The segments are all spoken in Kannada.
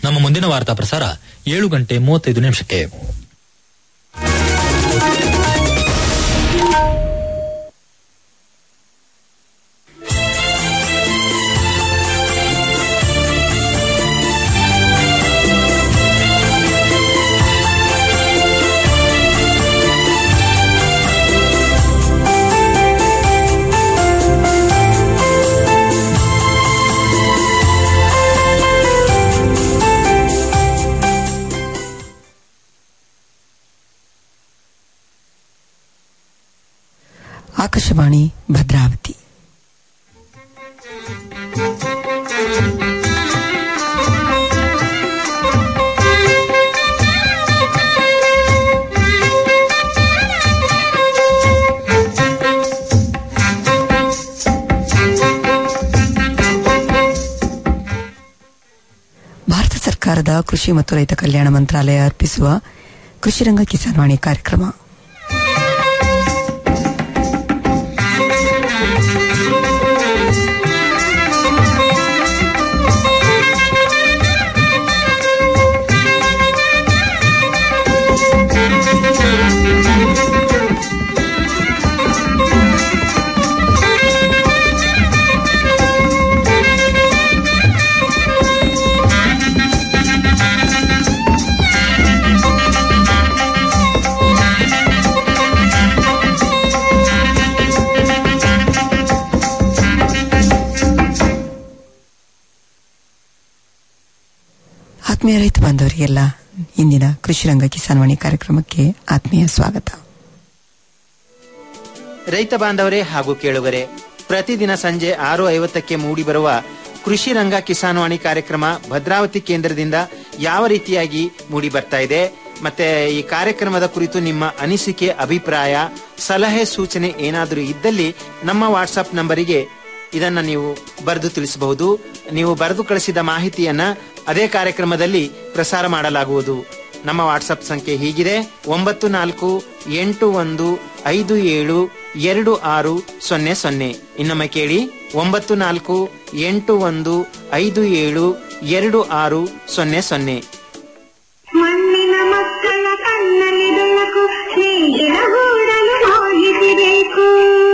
ನಮ್ಮ ಮುಂದಿನ ವಾರ್ತಾ ಪ್ರಸಾರ ಏಳು ಗಂಟೆ ಮೂವತ್ತೈದು ನಿಮಿಷಕ್ಕೆ ಆಕಾಶವಾಣಿ ಭದ್ರಾವತಿ ಭಾರತ ಸರ್ಕಾರದ ಕೃಷಿ ಮತ್ತು ರೈತ ಕಲ್ಯಾಣ ಮಂತ್ರಾಲಯ ಅರ್ಪಿಸುವ ಕೃಷಿರಂಗ ಕಿಸಾನ್ ವಾಣಿ ಕಾರ್ಯಕ್ರಮ ಆತ್ಮೀಯ ರೈತ ಬಾಂಧವರಿಗೆಲ್ಲ ಇಂದಿನ ಕೃಷಿರಂಗ ಕಿಸಾನ್ ವಾಣಿ ಕಾರ್ಯಕ್ರಮಕ್ಕೆ ಆತ್ಮೀಯ ಸ್ವಾಗತ ರೈತ ಬಾಂಧವರೇ ಹಾಗೂ ಕೇಳುಗರೆ ಪ್ರತಿದಿನ ಸಂಜೆ ಆರು ಐವತ್ತಕ್ಕೆ ಮೂಡಿಬರುವ ಕೃಷಿ ರಂಗ ಕಿಸಾನ್ವಾಣಿ ಕಾರ್ಯಕ್ರಮ ಭದ್ರಾವತಿ ಕೇಂದ್ರದಿಂದ ಯಾವ ರೀತಿಯಾಗಿ ಮೂಡಿ ಬರ್ತಾ ಇದೆ ಮತ್ತೆ ಈ ಕಾರ್ಯಕ್ರಮದ ಕುರಿತು ನಿಮ್ಮ ಅನಿಸಿಕೆ ಅಭಿಪ್ರಾಯ ಸಲಹೆ ಸೂಚನೆ ಏನಾದರೂ ಇದ್ದಲ್ಲಿ ನಮ್ಮ ವಾಟ್ಸಪ್ ನಂಬರಿಗೆ ಇದನ್ನ ನೀವು ಬರೆದು ತಿಳಿಸಬಹುದು ನೀವು ಬರೆದು ಕಳಿಸಿದ ಮಾಹಿತಿಯನ್ನ ಅದೇ ಕಾರ್ಯಕ್ರಮದಲ್ಲಿ ಪ್ರಸಾರ ಮಾಡಲಾಗುವುದು ನಮ್ಮ ವಾಟ್ಸಪ್ ಸಂಖ್ಯೆ ಹೀಗಿದೆ ಒಂಬತ್ತು ನಾಲ್ಕು ಎಂಟು ಒಂದು ಐದು ಏಳು ಎರಡು ಆರು ಸೊನ್ನೆ ಸೊನ್ನೆ ಇನ್ನೊಮ್ಮೆ ಕೇಳಿ ಒಂಬತ್ತು ನಾಲ್ಕು ಎಂಟು ಒಂದು ಐದು ಏಳು ಎರಡು ಆರು ಸೊನ್ನೆ ಸೊನ್ನೆ ಮಣ್ಣಿನ ಮಕ್ಕಳ ಕಣ್ಣಲ್ಲಿ ಬೆಳಕು ಸ್ನೇಹಿತರ ಗೂಡಲು ಹೋಗಿಸಬೇಕು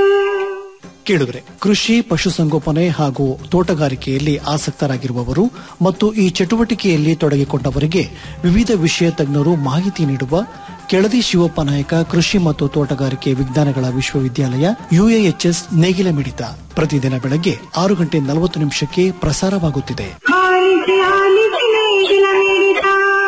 ಕೇಳುಗರೆ ಕೃಷಿ ಪಶುಸಂಗೋಪನೆ ಹಾಗೂ ತೋಟಗಾರಿಕೆಯಲ್ಲಿ ಆಸಕ್ತರಾಗಿರುವವರು ಮತ್ತು ಈ ಚಟುವಟಿಕೆಯಲ್ಲಿ ತೊಡಗಿಕೊಂಡವರಿಗೆ ವಿವಿಧ ವಿಷಯ ತಜ್ಞರು ಮಾಹಿತಿ ನೀಡುವ ಕೆಳದಿ ಶಿವಪ್ಪ ನಾಯಕ ಕೃಷಿ ಮತ್ತು ತೋಟಗಾರಿಕೆ ವಿಜ್ಞಾನಗಳ ವಿಶ್ವವಿದ್ಯಾಲಯ ಯುಎಎಚ್ಎಸ್ ನೇಗಿಲ ಮಿಡಿತ ಪ್ರತಿದಿನ ಬೆಳಗ್ಗೆ ಆರು ಗಂಟೆ ನಲವತ್ತು ನಿಮಿಷಕ್ಕೆ ಪ್ರಸಾರವಾಗುತ್ತಿದೆ ಆಲಿಸಿ ಆಲಿಸಿ ನೇಗಿಲ ಮಿಡಿತ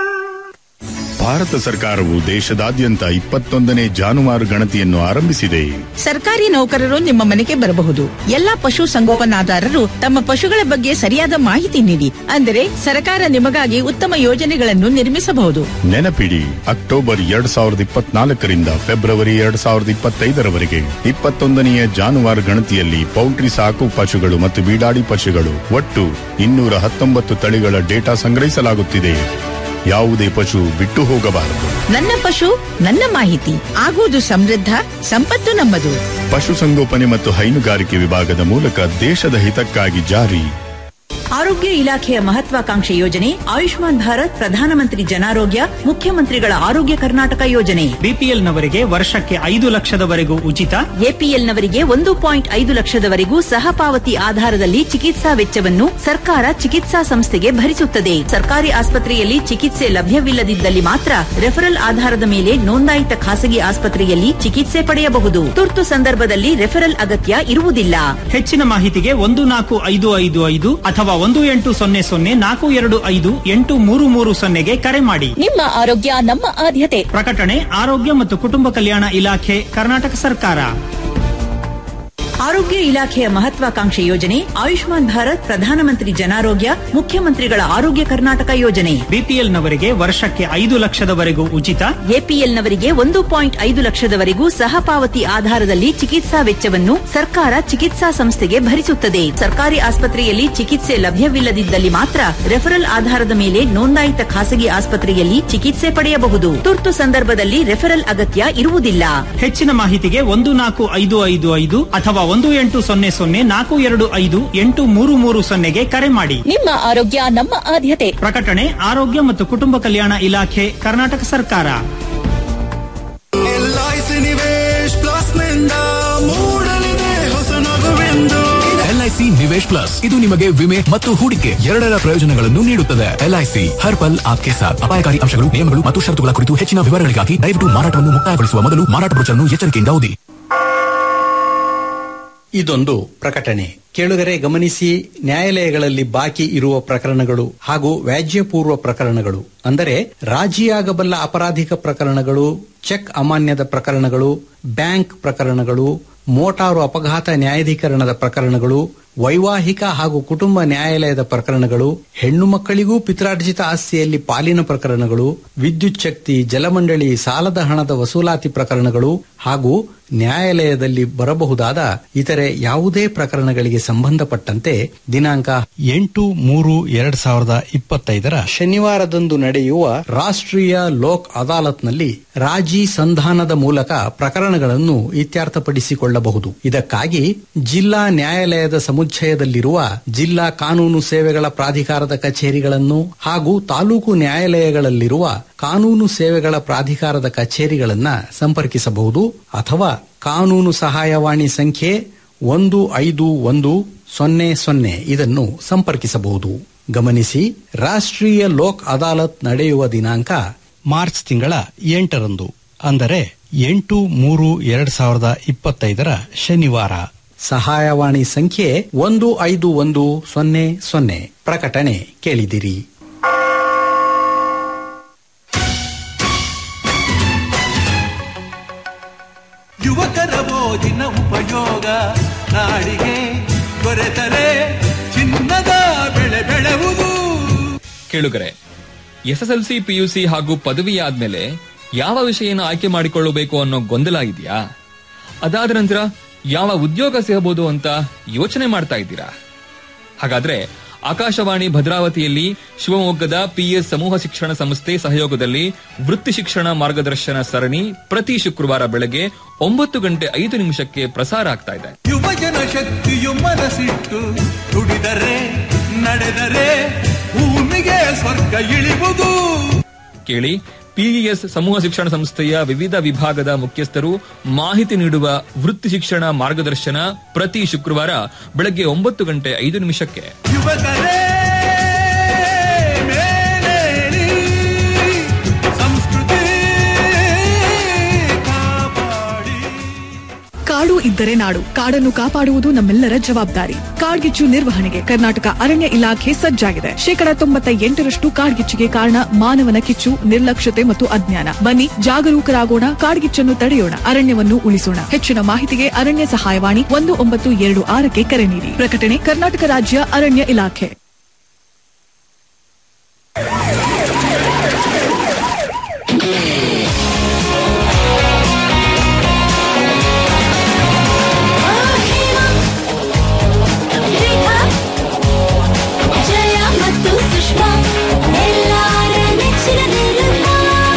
ಭಾರತ ಸರ್ಕಾರವು ದೇಶದಾದ್ಯಂತ ಇಪ್ಪತ್ತೊಂದನೇ ಜಾನುವಾರು ಗಣತಿಯನ್ನು ಆರಂಭಿಸಿದೆ ಸರ್ಕಾರಿ ನೌಕರರು ನಿಮ್ಮ ಮನೆಗೆ ಬರಬಹುದು ಎಲ್ಲಾ ಪಶು ಸಂಗೋಪನಾದಾರರು ತಮ್ಮ ಪಶುಗಳ ಬಗ್ಗೆ ಸರಿಯಾದ ಮಾಹಿತಿ ನೀಡಿ ಅಂದರೆ ಸರ್ಕಾರ ನಿಮಗಾಗಿ ಉತ್ತಮ ಯೋಜನೆಗಳನ್ನು ನಿರ್ಮಿಸಬಹುದು ನೆನಪಿಡಿ ಅಕ್ಟೋಬರ್ ಎರಡ್ ಸಾವಿರದ ಇಪ್ಪತ್ನಾಲ್ಕರಿಂದ ಫೆಬ್ರವರಿ ಎರಡ್ ಸಾವಿರದ ಇಪ್ಪತ್ತೈದರವರೆಗೆ ಇಪ್ಪತ್ತೊಂದನೆಯ ಜಾನುವಾರು ಗಣತಿಯಲ್ಲಿ ಪೌಲ್ಟ್ರಿ ಸಾಕು ಪಶುಗಳು ಮತ್ತು ಬೀಡಾಡಿ ಪಶುಗಳು ಒಟ್ಟು ಇನ್ನೂರ ಹತ್ತೊಂಬತ್ತು ತಳಿಗಳ ಡೇಟಾ ಸಂಗ್ರಹಿಸಲಾಗುತ್ತಿದೆ ಯಾವುದೇ ಪಶು ಬಿಟ್ಟು ಹೋಗಬಾರದು ನನ್ನ ಪಶು ನನ್ನ ಮಾಹಿತಿ ಆಗುವುದು ಸಮೃದ್ಧ ಸಂಪತ್ತು ನಮ್ಮದು ಪಶುಸಂಗೋಪನೆ ಮತ್ತು ಹೈನುಗಾರಿಕೆ ವಿಭಾಗದ ಮೂಲಕ ದೇಶದ ಹಿತಕ್ಕಾಗಿ ಜಾರಿ ಆರೋಗ್ಯ ಇಲಾಖೆಯ ಮಹತ್ವಾಕಾಂಕ್ಷೆ ಯೋಜನೆ ಆಯುಷ್ಮಾನ್ ಭಾರತ್ ಪ್ರಧಾನಮಂತ್ರಿ ಜನಾರೋಗ್ಯ ಮುಖ್ಯಮಂತ್ರಿಗಳ ಆರೋಗ್ಯ ಕರ್ನಾಟಕ ಯೋಜನೆ ಬಿಪಿಎಲ್ನವರಿಗೆ ವರ್ಷಕ್ಕೆ ಐದು ಲಕ್ಷದವರೆಗೂ ಉಚಿತ ಎಪಿಎಲ್ನವರಿಗೆ ಒಂದು ಪಾಯಿಂಟ್ ಐದು ಲಕ್ಷದವರೆಗೂ ಸಹಪಾವತಿ ಆಧಾರದಲ್ಲಿ ಚಿಕಿತ್ಸಾ ವೆಚ್ಚವನ್ನು ಸರ್ಕಾರ ಚಿಕಿತ್ಸಾ ಸಂಸ್ಥೆಗೆ ಭರಿಸುತ್ತದೆ ಸರ್ಕಾರಿ ಆಸ್ಪತ್ರೆಯಲ್ಲಿ ಚಿಕಿತ್ಸೆ ಲಭ್ಯವಿಲ್ಲದಿದ್ದಲ್ಲಿ ಮಾತ್ರ ರೆಫರಲ್ ಆಧಾರದ ಮೇಲೆ ನೋಂದಾಯಿತ ಖಾಸಗಿ ಆಸ್ಪತ್ರೆಯಲ್ಲಿ ಚಿಕಿತ್ಸೆ ಪಡೆಯಬಹುದು ತುರ್ತು ಸಂದರ್ಭದಲ್ಲಿ ರೆಫರಲ್ ಅಗತ್ಯ ಇರುವುದಿಲ್ಲ ಹೆಚ್ಚಿನ ಮಾಹಿತಿಗೆ ಒಂದು ನಾಲ್ಕು ಐದು ಐದು ಐದು ಅಥವಾ ಒಂದು ಎಂಟು ಸೊನ್ನೆ ಸೊನ್ನೆ ನಾಲ್ಕು ಎರಡು ಐದು ಎಂಟು ಮೂರು ಮೂರು ಸೊನ್ನೆಗೆ ಕರೆ ಮಾಡಿ ನಿಮ್ಮ ಆರೋಗ್ಯ ನಮ್ಮ ಆದ್ಯತೆ ಪ್ರಕಟಣೆ ಆರೋಗ್ಯ ಮತ್ತು ಕುಟುಂಬ ಕಲ್ಯಾಣ ಇಲಾಖೆ ಕರ್ನಾಟಕ ಸರ್ಕಾರ ಆರೋಗ್ಯ ಇಲಾಖೆಯ ಮಹತ್ವಾಕಾಂಕ್ಷೆ ಯೋಜನೆ ಆಯುಷ್ಮಾನ್ ಭಾರತ್ ಪ್ರಧಾನಮಂತ್ರಿ ಜನಾರೋಗ್ಯ ಮುಖ್ಯಮಂತ್ರಿಗಳ ಆರೋಗ್ಯ ಕರ್ನಾಟಕ ಯೋಜನೆ ಬಿಪಿಎಲ್ನವರಿಗೆ ವರ್ಷಕ್ಕೆ ಐದು ಲಕ್ಷದವರೆಗೂ ಉಚಿತ ಎಪಿಎಲ್ನವರಿಗೆ ಒಂದು ಪಾಯಿಂಟ್ ಐದು ಲಕ್ಷದವರೆಗೂ ಸಹಪಾವತಿ ಆಧಾರದಲ್ಲಿ ಚಿಕಿತ್ಸಾ ವೆಚ್ಚವನ್ನು ಸರ್ಕಾರ ಚಿಕಿತ್ಸಾ ಸಂಸ್ಥೆಗೆ ಭರಿಸುತ್ತದೆ ಸರ್ಕಾರಿ ಆಸ್ಪತ್ರೆಯಲ್ಲಿ ಚಿಕಿತ್ಸೆ ಲಭ್ಯವಿಲ್ಲದಿದ್ದಲ್ಲಿ ಮಾತ್ರ ರೆಫರಲ್ ಆಧಾರದ ಮೇಲೆ ನೋಂದಾಯಿತ ಖಾಸಗಿ ಆಸ್ಪತ್ರೆಯಲ್ಲಿ ಚಿಕಿತ್ಸೆ ಪಡೆಯಬಹುದು ತುರ್ತು ಸಂದರ್ಭದಲ್ಲಿ ರೆಫರಲ್ ಅಗತ್ಯ ಇರುವುದಿಲ್ಲ ಹೆಚ್ಚಿನ ಮಾಹಿತಿಗೆ ಒಂದು ನಾಲ್ಕು ಐದು ಐದು ಐದು ಅಥವಾ ಒಂದು ಎಂಟು ಸೊನ್ನೆ ಸೊನ್ನೆ ನಾಲ್ಕು ಎರಡು ಐದು ಎಂಟು ಮೂರು ಮೂರು ಸೊನ್ನೆಗೆ ಕರೆ ಮಾಡಿ ನಿಮ್ಮ ಆರೋಗ್ಯ ನಮ್ಮ ಆದ್ಯತೆ ಪ್ರಕಟಣೆ ಆರೋಗ್ಯ ಮತ್ತು ಕುಟುಂಬ ಕಲ್ಯಾಣ ಇಲಾಖೆ ಕರ್ನಾಟಕ ಸರ್ಕಾರ ಎಲ್ಐಸಿ ನಿವೇಶ್ ಪ್ಲಸ್ ನಿಂದ ಮೂಡಲಿದೆ ಹೊಸ ನಗುವೆಂದು ಎಲ್ಐಸಿ ನಿವೇಶ್ ಪ್ಲಸ್ ಇದು ನಿಮಗೆ ವಿಮೆ ಮತ್ತು ಹೂಡಿಕೆ ಎರಡರ ಪ್ರಯೋಜನಗಳನ್ನು ನೀಡುತ್ತದೆ ಎಲ್ಐಸಿ ಹರ್ ಪಲ್ ಆಪ್ಕೆ ಸಾಥ್ ಅಪಾಯಕಾರಿ ಅಂಶಗಳು ನಿಯಮಗಳು ಮತ್ತು ಷರತ್ತುಗಳ ಕುರಿತು ಹೆಚ್ಚಿನ ವಿವರಗಳಿಗಾಗಿ ದಯವಿಟ್ಟು ಮಾರಾಟವನ್ನು ಮುಕ್ತಾಯಗೊಳಿಸುವ ಮೊದಲು ಮಾರಾಟ ಬ್ರೋಚರ್ನ್ನು ಎಚ್ಚರಿಕೆಯಿಂದ ಓದಿ ಇದೊಂದು ಪ್ರಕಟಣೆ ಕೇಳುಗರೆ ಗಮನಿಸಿ ನ್ಯಾಯಾಲಯಗಳಲ್ಲಿ ಬಾಕಿ ಇರುವ ಪ್ರಕರಣಗಳು ಹಾಗೂ ವ್ಯಾಜ್ಯಪೂರ್ವ ಪ್ರಕರಣಗಳು ಅಂದರೆ ರಾಜಿಯಾಗಬಲ್ಲ ಅಪರಾಧಿಕ ಪ್ರಕರಣಗಳು ಚೆಕ್ ಅಮಾನ್ಯದ ಪ್ರಕರಣಗಳು ಬ್ಯಾಂಕ್ ಪ್ರಕರಣಗಳು ಮೋಟಾರು ಅಪಘಾತ ನ್ಯಾಯಾಧೀಕರಣದ ಪ್ರಕರಣಗಳು ವೈವಾಹಿಕ ಹಾಗೂ ಕುಟುಂಬ ನ್ಯಾಯಾಲಯದ ಪ್ರಕರಣಗಳು ಹೆಣ್ಣು ಮಕ್ಕಳಿಗೂ ಪಿತ್ರಾರ್ಜಿತ ಆಸ್ತಿಯಲ್ಲಿ ಪಾಲಿನ ಪ್ರಕರಣಗಳು ವಿದ್ಯುತ್ ಶಕ್ತಿ ಜಲಮಂಡಳಿ ಸಾಲದ ಹಣದ ವಸೂಲಾತಿ ಪ್ರಕರಣಗಳು ಹಾಗೂ ನ್ಯಾಯಾಲಯದಲ್ಲಿ ಬರಬಹುದಾದ ಇತರೆ ಯಾವುದೇ ಪ್ರಕರಣಗಳಿಗೆ ಸಂಬಂಧಪಟ್ಟಂತೆ ದಿನಾಂಕ ಎಂಟು ಮೂರು ಎರಡ್ ಸಾವಿರದ ಇಪ್ಪತ್ತೈದರ ಶನಿವಾರದಂದು ನಡೆಯುವ ರಾಷ್ಟ್ರೀಯ ಲೋಕ್ ಅದಾಲತ್ನಲ್ಲಿ ರಾಜಿ ಸಂಧಾನದ ಮೂಲಕ ಪ್ರಕರಣಗಳನ್ನು ಇತ್ಯರ್ಥಪಡಿಸಿಕೊಳ್ಳಬಹುದು ಇದಕ್ಕಾಗಿ ಜಿಲ್ಲಾ ನ್ಯಾಯಾಲಯದ ಸಮುಚ್ಚಯದಲ್ಲಿರುವ ಜಿಲ್ಲಾ ಕಾನೂನು ಸೇವೆಗಳ ಪ್ರಾಧಿಕಾರದ ಕಚೇರಿಗಳನ್ನು ಹಾಗೂ ತಾಲೂಕು ನ್ಯಾಯಾಲಯಗಳಲ್ಲಿರುವ ಕಾನೂನು ಸೇವೆಗಳ ಪ್ರಾಧಿಕಾರದ ಕಚೇರಿಗಳನ್ನ ಸಂಪರ್ಕಿಸಬಹುದು ಅಥವಾ ಕಾನೂನು ಸಹಾಯವಾಣಿ ಸಂಖ್ಯೆ ಒಂದು ಐದು ಒಂದು ಸೊನ್ನೆ ಸೊನ್ನೆ ಇದನ್ನು ಸಂಪರ್ಕಿಸಬಹುದು ಗಮನಿಸಿ ರಾಷ್ಟ್ರೀಯ ಲೋಕ್ ಅದಾಲತ್ ನಡೆಯುವ ದಿನಾಂಕ ಮಾರ್ಚ್ ತಿಂಗಳ ಎಂಟರಂದು ಅಂದರೆ ಎಂಟು ಮೂರು ಎರಡ್ ಸಾವಿರದ ಇಪ್ಪತ್ತೈದರ ಶನಿವಾರ ಸಹಾಯವಾಣಿ ಸಂಖ್ಯೆ ಒಂದು ಐದು ಒಂದು ಸೊನ್ನೆ ಸೊನ್ನೆ ಪ್ರಕಟಣೆ ಕೇಳಿದಿರಿ ಯುವಕರ ಓದಿನ ಉಪಯೋಗ ನಾಡಿಗೆ ದೊರೆತರೆ ಚಿನ್ನದ ಬೆಳೆ ಬೆಳೆವುದು ಕೇಳುಗರೆ ಎಸ್ಎಸ್ಎಲ್ಸಿ ಪಿಯುಸಿ ಹಾಗೂ ಪದವಿ ಆದ್ಮೇಲೆ ಯಾವ ವಿಷಯನ ಆಯ್ಕೆ ಮಾಡಿಕೊಳ್ಳಬೇಕು ಅನ್ನೋ ಗೊಂದಲ ಇದೆಯಾ ಅದಾದ ನಂತರ ಯಾವ ಉದ್ಯೋಗ ಸಿಗಬಹುದು ಅಂತ ಯೋಚನೆ ಮಾಡ್ತಾ ಇದ್ದೀರಾ ಹಾಗಾದ್ರೆ ಆಕಾಶವಾಣಿ ಭದ್ರಾವತಿಯಲ್ಲಿ ಶಿವಮೊಗ್ಗದ ಪಿಎಸ್ ಸಮೂಹ ಶಿಕ್ಷಣ ಸಂಸ್ಥೆ ಸಹಯೋಗದಲ್ಲಿ ವೃತ್ತಿ ಶಿಕ್ಷಣ ಮಾರ್ಗದರ್ಶನ ಸರಣಿ ಪ್ರತಿ ಶುಕ್ರವಾರ ಬೆಳಗ್ಗೆ ಒಂಬತ್ತು ಗಂಟೆ ಐದು ನಿಮಿಷಕ್ಕೆ ಪ್ರಸಾರ ಆಗ್ತಾ ಇದೆ ಯುವಜನ ಶಕ್ತಿಯು ಮನಸ್ಸಿಟ್ಟು ದುಡಿದರೆ ನಡೆದರೆ ಭೂಮಿಗೆ ಸ್ವರ್ಗ ಇಳಿವುದು ಕೇಳಿ ಪಿಇಎಸ್ ಸಮೂಹ ಶಿಕ್ಷಣ ಸಂಸ್ಥೆಯ ವಿವಿಧ ವಿಭಾಗದ ಮುಖ್ಯಸ್ಥರು ಮಾಹಿತಿ ನೀಡುವ ವೃತ್ತಿ ಶಿಕ್ಷಣ ಮಾರ್ಗದರ್ಶನ ಪ್ರತಿ ಶುಕ್ರವಾರ ಬೆಳಗ್ಗೆ ಒಂಬತ್ತು ಗಂಟೆ ಐದು ನಿಮಿಷಕ್ಕೆ ಯುವಕರೇ ಮೇಲೇರಿ ಸಂಸ್ಕೃತಿ ಕಾಡು ಇದ್ದರೆ ನಾಡು ಕಾಡನ್ನು ಕಾಪಾಡುವುದು ನಮ್ಮೆಲ್ಲರ ಜವಾಬ್ದಾರಿ ಕಾಡ್ಗಿಚ್ಚು ನಿರ್ವಹಣೆಗೆ ಕರ್ನಾಟಕ ಅರಣ್ಯ ಇಲಾಖೆ ಸಜ್ಜಾಗಿದೆ ಶೇಕಡ ತೊಂಬತ್ತ ಎಂಟರಷ್ಟು ಕಾಡ್ಗಿಚ್ಚಿಗೆ ಕಾರಣ ಮಾನವನ ಕಿಚ್ಚು ನಿರ್ಲಕ್ಷ್ಯತೆ ಮತ್ತು ಅಜ್ಞಾನ ಬನ್ನಿ ಜಾಗರೂಕರಾಗೋಣ ಕಾಡ್ಗಿಚ್ಚನ್ನು ತಡೆಯೋಣ ಅರಣ್ಯವನ್ನು ಉಳಿಸೋಣ ಹೆಚ್ಚಿನ ಮಾಹಿತಿಗೆ ಅರಣ್ಯ ಸಹಾಯವಾಣಿ ಒಂದು ಒಂಬತ್ತು ಎರಡು ಆರಕ್ಕೆ ಕರೆ ನೀಡಿ ಪ್ರಕಟಣೆ ಕರ್ನಾಟಕ ರಾಜ್ಯ ಅರಣ್ಯ ಇಲಾಖೆ ಜಯ ಮತ್ತು ಸುಷ್ಮಾ ಎಲ್ಲಾರ ನೆಚ್ಚಿನ ನಿರ್ಮಾ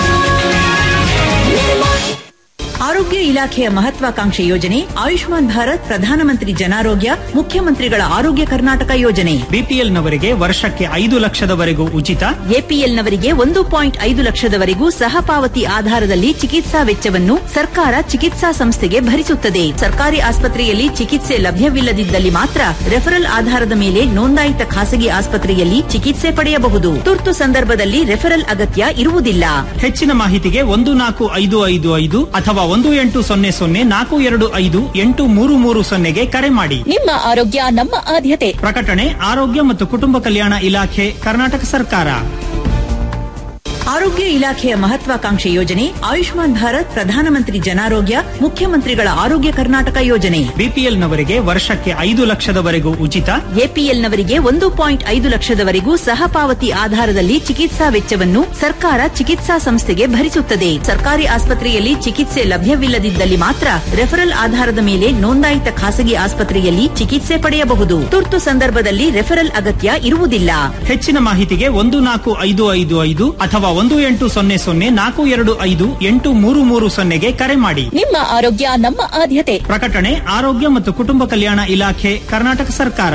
ನಿರ್ಮಾ ಆರೋಗ್ಯ ಇಲಾಖೆಯ ಮಹತ್ವಾಕಾಂಕ್ಷೆ ಯೋಜನೆ ಆಯುಷ್ಮಾನ್ ಭಾರತ್ ಪ್ರಧಾನಮಂತ್ರಿ ಜನಾರೋಗ್ಯ ಮುಖ್ಯಮಂತ್ರಿಗಳ ಆರೋಗ್ಯ ಕರ್ನಾಟಕ ಯೋಜನೆ ಬಿಪಿಎಲ್ ನವರಿಗೆ ವರ್ಷಕ್ಕೆ ಐದು ಲಕ್ಷದವರೆಗೂ ಉಚಿತ ಎಪಿಎಲ್ ನವರಿಗೆ ಒಂದು ಪಾಯಿಂಟ್ ಐದು ಲಕ್ಷದವರೆಗೂ ಸಹ ಪಾವತಿ ಆಧಾರದಲ್ಲಿ ಚಿಕಿತ್ಸಾ ವೆಚ್ಚವನ್ನು ಸರ್ಕಾರ ಚಿಕಿತ್ಸಾ ಸಂಸ್ಥೆಗೆ ಭರಿಸುತ್ತದೆ ಸರ್ಕಾರಿ ಆಸ್ಪತ್ರೆಯಲ್ಲಿ ಚಿಕಿತ್ಸೆ ಲಭ್ಯವಿಲ್ಲದಿದ್ದಲ್ಲಿ ಮಾತ್ರ ರೆಫರಲ್ ಆಧಾರದ ಮೇಲೆ ನೋಂದಾಯಿತ ಖಾಸಗಿ ಆಸ್ಪತ್ರೆಯಲ್ಲಿ ಚಿಕಿತ್ಸೆ ಪಡೆಯಬಹುದು ತುರ್ತು ಸಂದರ್ಭದಲ್ಲಿ ರೆಫರಲ್ ಅಗತ್ಯ ಇರುವುದಿಲ್ಲ ಹೆಚ್ಚಿನ ಮಾಹಿತಿಗೆ ಒಂದು ನಾಲ್ಕು ಐದು ಐದು ಐದು ಅಥವಾ ಒಂದು ಎಂಟು ಸೊನ್ನೆ ಸೊನ್ನೆ ನಾಲ್ಕು ಎರಡು ಐದು ಎಂಟು ಮೂರು ಮೂರು ಸೊನ್ನೆಗೆ ಕರೆ ಮಾಡಿ ನಿಮ್ಮ ಆರೋಗ್ಯ ನಮ್ಮ ಆದ್ಯತೆ ಪ್ರಕಟಣೆ ಆರೋಗ್ಯ ಮತ್ತು ಕುಟುಂಬ ಕಲ್ಯಾಣ ಇಲಾಖೆ ಕರ್ನಾಟಕ ಸರ್ಕಾರ ಆರೋಗ್ಯ ಇಲಾಖೆಯ ಮಹತ್ವಾಕಾಂಕ್ಷೆ ಯೋಜನೆ ಆಯುಷ್ಮಾನ್ ಭಾರತ್ ಪ್ರಧಾನಮಂತ್ರಿ ಜನಾರೋಗ್ಯ ಮುಖ್ಯಮಂತ್ರಿಗಳ ಆರೋಗ್ಯ ಕರ್ನಾಟಕ ಯೋಜನೆ ಬಿಪಿಎಲ್ ನವರಿಗೆ ವರ್ಷಕ್ಕೆ ಐದು ಲಕ್ಷದವರೆಗೂ ಉಚಿತ ಎಪಿಎಲ್ ನವರಿಗೆ ಒಂದು ಪಾಯಿಂಟ್ ಐದು ಲಕ್ಷದವರೆಗೂ ಸಹ ಪಾವತಿ ಆಧಾರದಲ್ಲಿ ಚಿಕಿತ್ಸಾ ವೆಚ್ಚವನ್ನು ಸರ್ಕಾರ ಚಿಕಿತ್ಸಾ ಸಂಸ್ಥೆಗೆ ಭರಿಸುತ್ತದೆ ಸರ್ಕಾರಿ ಆಸ್ಪತ್ರೆಯಲ್ಲಿ ಚಿಕಿತ್ಸೆ ಲಭ್ಯವಿಲ್ಲದಿದ್ದಲ್ಲಿ ಮಾತ್ರ ರೆಫರಲ್ ಆಧಾರದ ಮೇಲೆ ನೋಂದಾಯಿತ ಖಾಸಗಿ ಆಸ್ಪತ್ರೆಯಲ್ಲಿ ಚಿಕಿತ್ಸೆ ಪಡೆಯಬಹುದು ತುರ್ತು ಸಂದರ್ಭದಲ್ಲಿ ರೆಫರಲ್ ಅಗತ್ಯ ಇರುವುದಿಲ್ಲ ಹೆಚ್ಚಿನ ಮಾಹಿತಿಗೆ ಒಂದು ನಾಲ್ಕು ಐದು ಐದು ಐದು ಅಥವಾ ಒಂದು ಎಂಟು ಸೊನ್ನೆ ಸೊನ್ನೆ ನಾಲ್ಕು ಎರಡು ಐದು ಎಂಟು ಮೂರು ಮೂರು ಸೊನ್ನೆಗೆ ಕರೆ ಮಾಡಿ ನಿಮ್ಮ ಆರೋಗ್ಯ ನಮ್ಮ ಆದ್ಯತೆ ಪ್ರಕಟಣೆ ಆರೋಗ್ಯ ಮತ್ತು ಕುಟುಂಬ ಕಲ್ಯಾಣ ಇಲಾಖೆ ಕರ್ನಾಟಕ ಸರ್ಕಾರ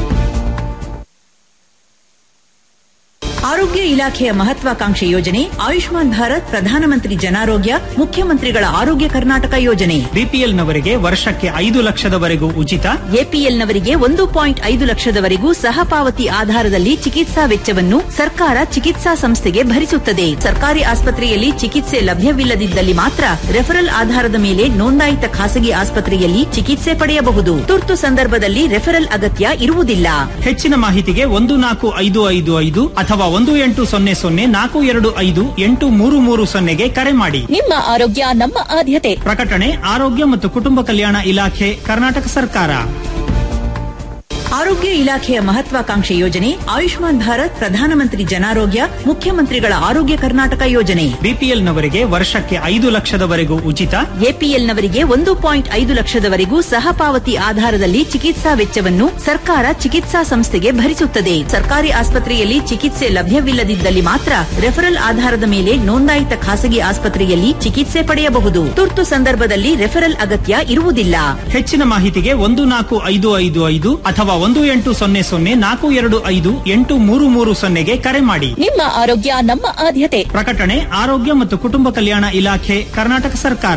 ಆರೋಗ್ಯ ಇಲಾಖೆಯ ಮಹತ್ವಾಕಾಂಕ್ಷೆ ಯೋಜನೆ ಆಯುಷ್ಮಾನ್ ಭಾರತ್ ಪ್ರಧಾನಮಂತ್ರಿ ಜನಾರೋಗ್ಯ ಮುಖ್ಯಮಂತ್ರಿಗಳ ಆರೋಗ್ಯ ಕರ್ನಾಟಕ ಯೋಜನೆ ಬಿಪಿಎಲ್ ನವರಿಗೆ ವರ್ಷಕ್ಕೆ ಐದು ಲಕ್ಷದವರೆಗೂ ಉಚಿತ ಎಪಿಎಲ್ ನವರಿಗೆ ಒಂದು ಪಾಯಿಂಟ್ ಐದು ಲಕ್ಷದವರೆಗೂ ಸಹ ಪಾವತಿ ಆಧಾರದಲ್ಲಿ ಚಿಕಿತ್ಸಾ ವೆಚ್ಚವನ್ನು ಸರ್ಕಾರ ಚಿಕಿತ್ಸಾ ಸಂಸ್ಥೆಗೆ ಭರಿಸುತ್ತದೆ ಸರ್ಕಾರಿ ಆಸ್ಪತ್ರೆಯಲ್ಲಿ ಚಿಕಿತ್ಸೆ ಲಭ್ಯವಿಲ್ಲದಿದ್ದಲ್ಲಿ ಮಾತ್ರ ರೆಫರಲ್ ಆಧಾರದ ಮೇಲೆ ನೋಂದಾಯಿತ ಖಾಸಗಿ ಆಸ್ಪತ್ರೆಯಲ್ಲಿ ಚಿಕಿತ್ಸೆ ಪಡೆಯಬಹುದು ತುರ್ತು ಸಂದರ್ಭದಲ್ಲಿ ರೆಫರಲ್ ಅಗತ್ಯ ಇರುವುದಿಲ್ಲ ಹೆಚ್ಚಿನ ಮಾಹಿತಿಗೆ ಒಂದು ನಾಲ್ಕು ಐದು ಐದು ಐದು ಅಥವಾ ಒಂದು ಎಂಟು ಸೊನ್ನೆ ಸೊನ್ನೆ ನಾಲ್ಕು ಎರಡು ಐದು ಎಂಟು ಮೂರು ಮೂರು ಸೊನ್ನೆಗೆ ಕರೆ ಮಾಡಿ ನಿಮ್ಮ ಆರೋಗ್ಯ ನಮ್ಮ ಆದ್ಯತೆ ಪ್ರಕಟಣೆ ಆರೋಗ್ಯ ಮತ್ತು ಕುಟುಂಬ ಕಲ್ಯಾಣ ಇಲಾಖೆ ಕರ್ನಾಟಕ ಸರ್ಕಾರ ಆರೋಗ್ಯ ಇಲಾಖೆಯ ಮಹತ್ವಾಕಾಂಕ್ಷೆ ಯೋಜನೆ ಆಯುಷ್ಮಾನ್ ಭಾರತ್ ಪ್ರಧಾನಮಂತ್ರಿ ಜನಾರೋಗ್ಯ ಮುಖ್ಯಮಂತ್ರಿಗಳ ಆರೋಗ್ಯ ಕರ್ನಾಟಕ ಯೋಜನೆ ಬಿಪಿಎಲ್ ನವರಿಗೆ ವರ್ಷಕ್ಕೆ ಐದು ಲಕ್ಷದವರೆಗೂ ಉಚಿತ ಎಪಿಎಲ್ ನವರಿಗೆ ಒಂದು ಪಾಯಿಂಟ್ ಐದು ಲಕ್ಷದವರೆಗೂ ಸಹ ಪಾವತಿ ಆಧಾರದಲ್ಲಿ ಚಿಕಿತ್ಸಾ ವೆಚ್ಚವನ್ನು ಸರ್ಕಾರ ಚಿಕಿತ್ಸಾ ಸಂಸ್ಥೆಗೆ ಭರಿಸುತ್ತದೆ ಸರ್ಕಾರಿ ಆಸ್ಪತ್ರೆಯಲ್ಲಿ ಚಿಕಿತ್ಸೆ ಲಭ್ಯವಿಲ್ಲದಿದ್ದಲ್ಲಿ ಮಾತ್ರ ರೆಫರಲ್ ಆಧಾರದ ಮೇಲೆ ನೋಂದಾಯಿತ ಖಾಸಗಿ ಆಸ್ಪತ್ರೆಯಲ್ಲಿ ಚಿಕಿತ್ಸೆ ಪಡೆಯಬಹುದು ತುರ್ತು ಸಂದರ್ಭದಲ್ಲಿ ರೆಫರಲ್ ಅಗತ್ಯ ಇರುವುದಿಲ್ಲ ಹೆಚ್ಚಿನ ಮಾಹಿತಿಗೆ ಒಂದು ನಾಲ್ಕು ಐದು ಐದು ಐದು ಅಥವಾ ಒಂದು ಎಂಟು ಸೊನ್ನೆ ಸೊನ್ನೆ ನಾಲ್ಕು ಎರಡು ಐದು ಎಂಟು ಮೂರು ಮೂರು ಸೊನ್ನೆಗೆ ಕರೆ ಮಾಡಿ ನಿಮ್ಮ ಆರೋಗ್ಯ ನಮ್ಮ ಆದ್ಯತೆ ಪ್ರಕಟಣೆ ಆರೋಗ್ಯ ಮತ್ತು ಕುಟುಂಬ ಕಲ್ಯಾಣ ಇಲಾಖೆ ಕರ್ನಾಟಕ ಸರ್ಕಾರ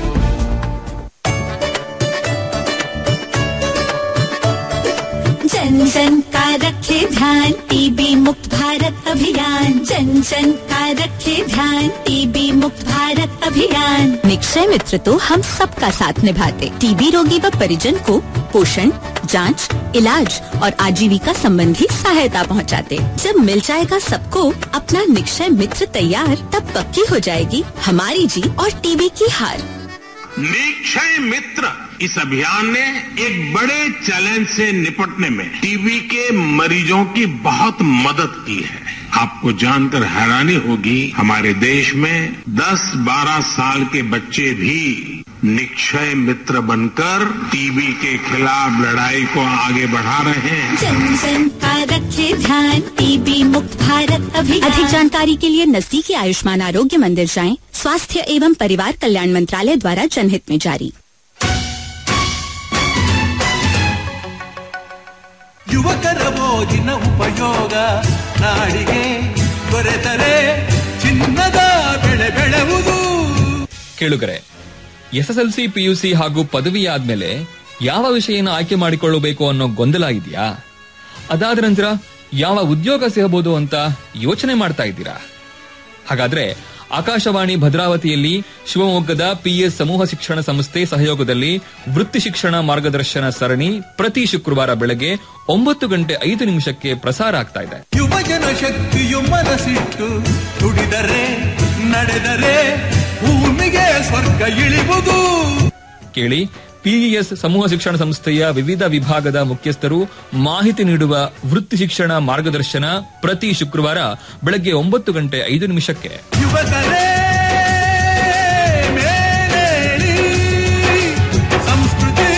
जन जन का रखे ध्यान टीबी मुक्त भारत अभियान जन जन का रखे ध्यान टीबी मुक्त भारत अभियान निक्षय मित्र तो हम सबका साथ निभाते टीबी रोगी व परिजन को पोषण जांच, इलाज और आजीविका संबंधी सहायता पहुंचाते। जब मिल जाएगा सबको अपना निक्षय मित्र तैयार तब पक्की हो जाएगी हमारी जीत और टीबी की हार निक्षय मित्र इस अभियान ने एक बड़े चैलेंज से निपटने में टीबी के मरीजों की बहुत मदद की है आपको जानकर हैरानी होगी हमारे देश में 10-12 साल के बच्चे भी निक्षय मित्र बनकर टीबी के खिलाफ लड़ाई को आगे बढ़ा रहे हैं जन जन का रखे ध्यान टीबी मुक्त भारत अभियान अधिक जानकारी के लिए नजदीकी आयुष्मान आरोग्य मंदिर जाएं स्वास्थ्य एवं परिवार कल्याण मंत्रालय द्वारा जनहित में जारी ಯುವಕರ ಓದಿನ ಉಪಯೋಗ ನಾಡಿಗೆ ದೊರೆತರೆ ಚಿನ್ನದ ಬೆಳೆ ಬೆಳೆವುದು ಕೇಳುಗರೆ ಎಸ್ಎಸ್ಎಲ್ಸಿ ಪಿಯುಸಿ ಹಾಗೂ ಪದವಿ ಆದ್ಮೇಲೆ ಯಾವ ವಿಷಯನ ಆಯ್ಕೆ ಮಾಡಿಕೊಳ್ಳಬೇಕು ಅನ್ನೋ ಗೊಂದಲ ಇದೆಯಾ ಅದಾದ ನಂತರ ಯಾವ ಉದ್ಯೋಗ ಸಿಗಬಹುದು ಅಂತ ಯೋಚನೆ ಮಾಡ್ತಾ ಇದ್ದೀರಾ ಹಾಗಾದ್ರೆ ಆಕಾಶವಾಣಿ ಭದ್ರಾವತಿಯಲ್ಲಿ ಶಿವಮೊಗ್ಗದ ಪಿಎಸ್ ಸಮೂಹ ಶಿಕ್ಷಣ ಸಂಸ್ಥೆ ಸಹಯೋಗದಲ್ಲಿ ವೃತ್ತಿ ಶಿಕ್ಷಣ ಮಾರ್ಗದರ್ಶನ ಸರಣಿ ಪ್ರತಿ ಶುಕ್ರವಾರ ಬೆಳಗ್ಗೆ ಒಂಬತ್ತು ಗಂಟೆ ಐದು ನಿಮಿಷಕ್ಕೆ ಪ್ರಸಾರ ಆಗ್ತಾ ಇದೆ ಯುವಜನ ಶಕ್ತಿಯು ಮನಸ್ಸಿಟ್ಟು ದುಡಿದರೆ ನಡೆದರೆ ಭೂಮಿಗೆ ಸ್ವರ್ಗ ಇಳಿವುದು ಕೇಳಿ ಪಿಇಎಸ್ ಸಮೂಹ ಶಿಕ್ಷಣ ಸಂಸ್ಥೆಯ ವಿವಿಧ ವಿಭಾಗದ ಮುಖ್ಯಸ್ಥರು ಮಾಹಿತಿ ನೀಡುವ ವೃತ್ತಿ ಶಿಕ್ಷಣ ಮಾರ್ಗದರ್ಶನ ಪ್ರತಿ ಶುಕ್ರವಾರ ಬೆಳಗ್ಗೆ ಒಂಬತ್ತು ಗಂಟೆ ಐದು ನಿಮಿಷಕ್ಕೆ ಯುವಕರೇ ಮೇಲೇಳಿ ಸಂಸ್ಕೃತಿ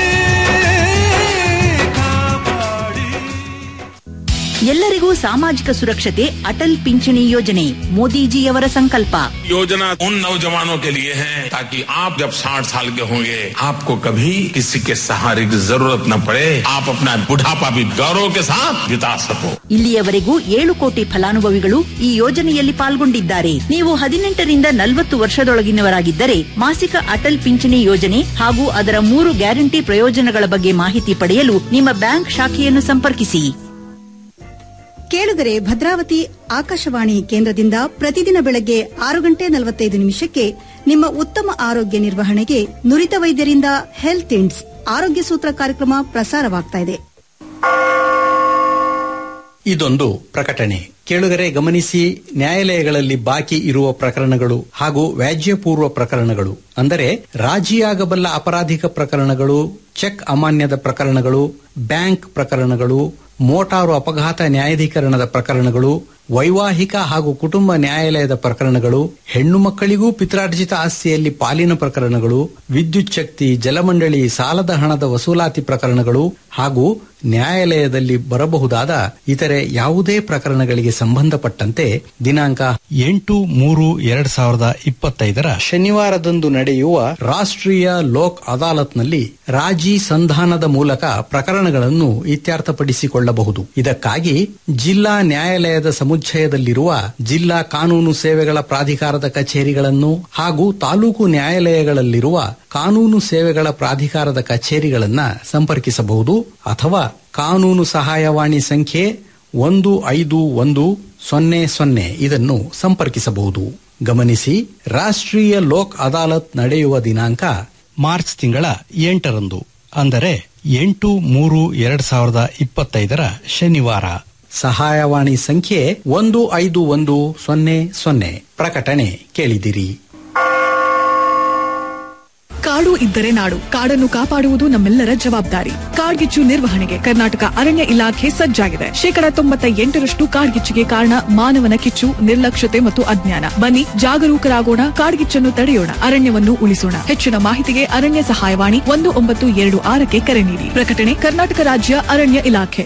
ಎಲ್ಲರಿಗೂ ಸಾಮಾಜಿಕ ಸುರಕ್ಷತೆ ಅಟಲ್ ಪಿಂಚಣಿ ಯೋಜನೆ ಮೋದಿಜಿಯವರ ಸಂಕಲ್ಪ योजना उन नौजवानों के लिए है ताकि आप जब 60 साल के होंगे आपको कभी किसी के सहारे की जरूरत न पड़े आप अपना बुढ़ापा भी गौरव के साथ बिता सको ಇಲ್ಲಿಯವರೆಗೂ ಏಳು ಕೋಟಿ ಫಲಾನುಭವಿಗಳು ಈ ಯೋಜನೆಯಲ್ಲಿ ಪಾಲ್ಗೊಂಡಿದ್ದಾರೆ ನೀವು ಹದಿನೆಂಟರಿಂದ ನಲವತ್ತು ವರ್ಷದೊಳಗಿನವರಾಗಿದ್ದರೆ ಮಾಸಿಕ ಅಟಲ್ ಪಿಂಚಣಿ ಯೋಜನೆ ಹಾಗೂ ಅದರ ಮೂರು ಗ್ಯಾರಂಟಿ ಪ್ರಯೋಜನಗಳ ಬಗ್ಗೆ ಮಾಹಿತಿ ಪಡೆಯಲು ನಿಮ್ಮ ಬ್ಯಾಂಕ್ ಶಾಖೆಯನ್ನು ಸಂಪರ್ಕಿಸಿ ಕೇಳುಗರೆ ಭದ್ರಾವತಿ ಆಕಾಶವಾಣಿ ಕೇಂದ್ರದಿಂದ ಪ್ರತಿದಿನ ಬೆಳಗ್ಗೆ ಆರು ಗಂಟೆ ನಲವತ್ತೈದು ನಿಮಿಷಕ್ಕೆ ನಿಮ್ಮ ಉತ್ತಮ ಆರೋಗ್ಯ ನಿರ್ವಹಣೆಗೆ ನುರಿತ ವೈದ್ಯರಿಂದ ಹೆಲ್ತ್ ಇಂಡ್ಸ್ ಆರೋಗ್ಯ ಸೂತ್ರ ಕಾರ್ಯಕ್ರಮ ಪ್ರಸಾರವಾಗ್ತಾ ಇದೆ ಇದೊಂದು ಪ್ರಕಟಣೆ ಕೇಳುಗರೆ ಗಮನಿಸಿ ನ್ಯಾಯಾಲಯಗಳಲ್ಲಿ ಬಾಕಿ ಇರುವ ಪ್ರಕರಣಗಳು ಹಾಗೂ ವ್ಯಾಜ್ಯಪೂರ್ವ ಪ್ರಕರಣಗಳು ಅಂದರೆ ರಾಜಿಯಾಗಬಲ್ಲ ಅಪರಾಧಿಕ ಪ್ರಕರಣಗಳು ಚೆಕ್ ಅಮಾನ್ಯದ ಪ್ರಕರಣಗಳು ಬ್ಯಾಂಕ್ ಪ್ರಕರಣಗಳು ಮೋಟಾರು ಅಪಘಾತ ನ್ಯಾಯಾಧೀಕರಣದ ಪ್ರಕರಣಗಳು ವೈವಾಹಿಕ ಹಾಗೂ ಕುಟುಂಬ ನ್ಯಾಯಾಲಯದ ಪ್ರಕರಣಗಳು ಹೆಣ್ಣು ಮಕ್ಕಳಿಗೂ ಪಿತ್ರಾರ್ಜಿತ ಆಸ್ತಿಯಲ್ಲಿ ಪಾಲಿನ ಪ್ರಕರಣಗಳು ವಿದ್ಯುತ್ ಶಕ್ತಿ ಜಲಮಂಡಳಿ ಸಾಲದ ಹಣದ ವಸೂಲಾತಿ ಪ್ರಕರಣಗಳು ಹಾಗೂ ನ್ಯಾಯಾಲಯದಲ್ಲಿ ಬರಬಹುದಾದ ಇತರೆ ಯಾವುದೇ ಪ್ರಕರಣಗಳಿಗೆ ಸಂಬಂಧಪಟ್ಟಂತೆ ದಿನಾಂಕ ಎಂಟು ಮೂರು ಎರಡ್ ಸಾವಿರದ ಇಪ್ಪತ್ತೈದರ ಶನಿವಾರದಂದು ನಡೆಯುವ ರಾಷ್ಟ್ರೀಯ ಲೋಕ್ ಅದಾಲತ್ನಲ್ಲಿ ರಾಜಿ ಸಂಧಾನದ ಮೂಲಕ ಪ್ರಕರಣಗಳನ್ನು ಇತ್ಯರ್ಥಪಡಿಸಿಕೊಳ್ಳಬಹುದು ಇದಕ್ಕಾಗಿ ಜಿಲ್ಲಾ ನ್ಯಾಯಾಲಯದ ಸಮುಚ್ಚಯದಲ್ಲಿರುವ ಜಿಲ್ಲಾ ಕಾನೂನು ಸೇವೆಗಳ ಪ್ರಾಧಿಕಾರದ ಕಚೇರಿಗಳನ್ನು ಹಾಗೂ ತಾಲೂಕು ನ್ಯಾಯಾಲಯಗಳಲ್ಲಿರುವ ಕಾನೂನು ಸೇವೆಗಳ ಪ್ರಾಧಿಕಾರದ ಕಚೇರಿಗಳನ್ನ ಸಂಪರ್ಕಿಸಬಹುದು ಅಥವಾ ಕಾನೂನು ಸಹಾಯವಾಣಿ ಸಂಖ್ಯೆ ಒಂದು ಐದು ಒಂದು ಸೊನ್ನೆ ಸೊನ್ನೆ ಇದನ್ನು ಸಂಪರ್ಕಿಸಬಹುದು ಗಮನಿಸಿ ರಾಷ್ಟ್ರೀಯ ಲೋಕ್ ಅದಾಲತ್ ನಡೆಯುವ ದಿನಾಂಕ ಮಾರ್ಚ್ ತಿಂಗಳ ಎಂಟರಂದು ಅಂದರೆ ಎಂಟು ಮೂರು ಎರಡ್ ಸಾವಿರದ ಇಪ್ಪತ್ತೈದರ ಶನಿವಾರ ಸಹಾಯವಾಣಿ ಸಂಖ್ಯೆ ಒಂದು ಐದು ಒಂದು ಸೊನ್ನೆ ಸೊನ್ನೆ ಪ್ರಕಟಣೆ ಕೇಳಿದಿರಿ ಕಾಡು ಇದ್ದರೆ ನಾಡು ಕಾಡನ್ನು ಕಾಪಾಡುವುದು ನಮ್ಮೆಲ್ಲರ ಜವಾಬ್ದಾರಿ ಕಾಡ್ಗಿಚ್ಚು ನಿರ್ವಹಣೆಗೆ ಕರ್ನಾಟಕ ಅರಣ್ಯ ಇಲಾಖೆ ಸಜ್ಜಾಗಿದೆ ಶೇಕಡ ತೊಂಬತ್ತ ಎಂಟರಷ್ಟು ಕಾಡ್ಗಿಚ್ಚಿಗೆ ಕಾರಣ ಮಾನವನ ಕಿಚ್ಚು ನಿರ್ಲಕ್ಷ್ಯತೆ ಮತ್ತು ಅಜ್ಞಾನ ಬನ್ನಿ ಜಾಗರೂಕರಾಗೋಣ ಕಾಡ್ಗಿಚ್ಚನ್ನು ತಡೆಯೋಣ ಅರಣ್ಯವನ್ನು ಉಳಿಸೋಣ ಹೆಚ್ಚಿನ ಮಾಹಿತಿಗೆ ಅರಣ್ಯ ಸಹಾಯವಾಣಿ ಒಂದು ಒಂಬತ್ತು ಎರಡು ಆರಕ್ಕೆ ಕರೆ ನೀಡಿ ಪ್ರಕಟಣೆ ಕರ್ನಾಟಕ ರಾಜ್ಯ ಅರಣ್ಯ ಇಲಾಖೆ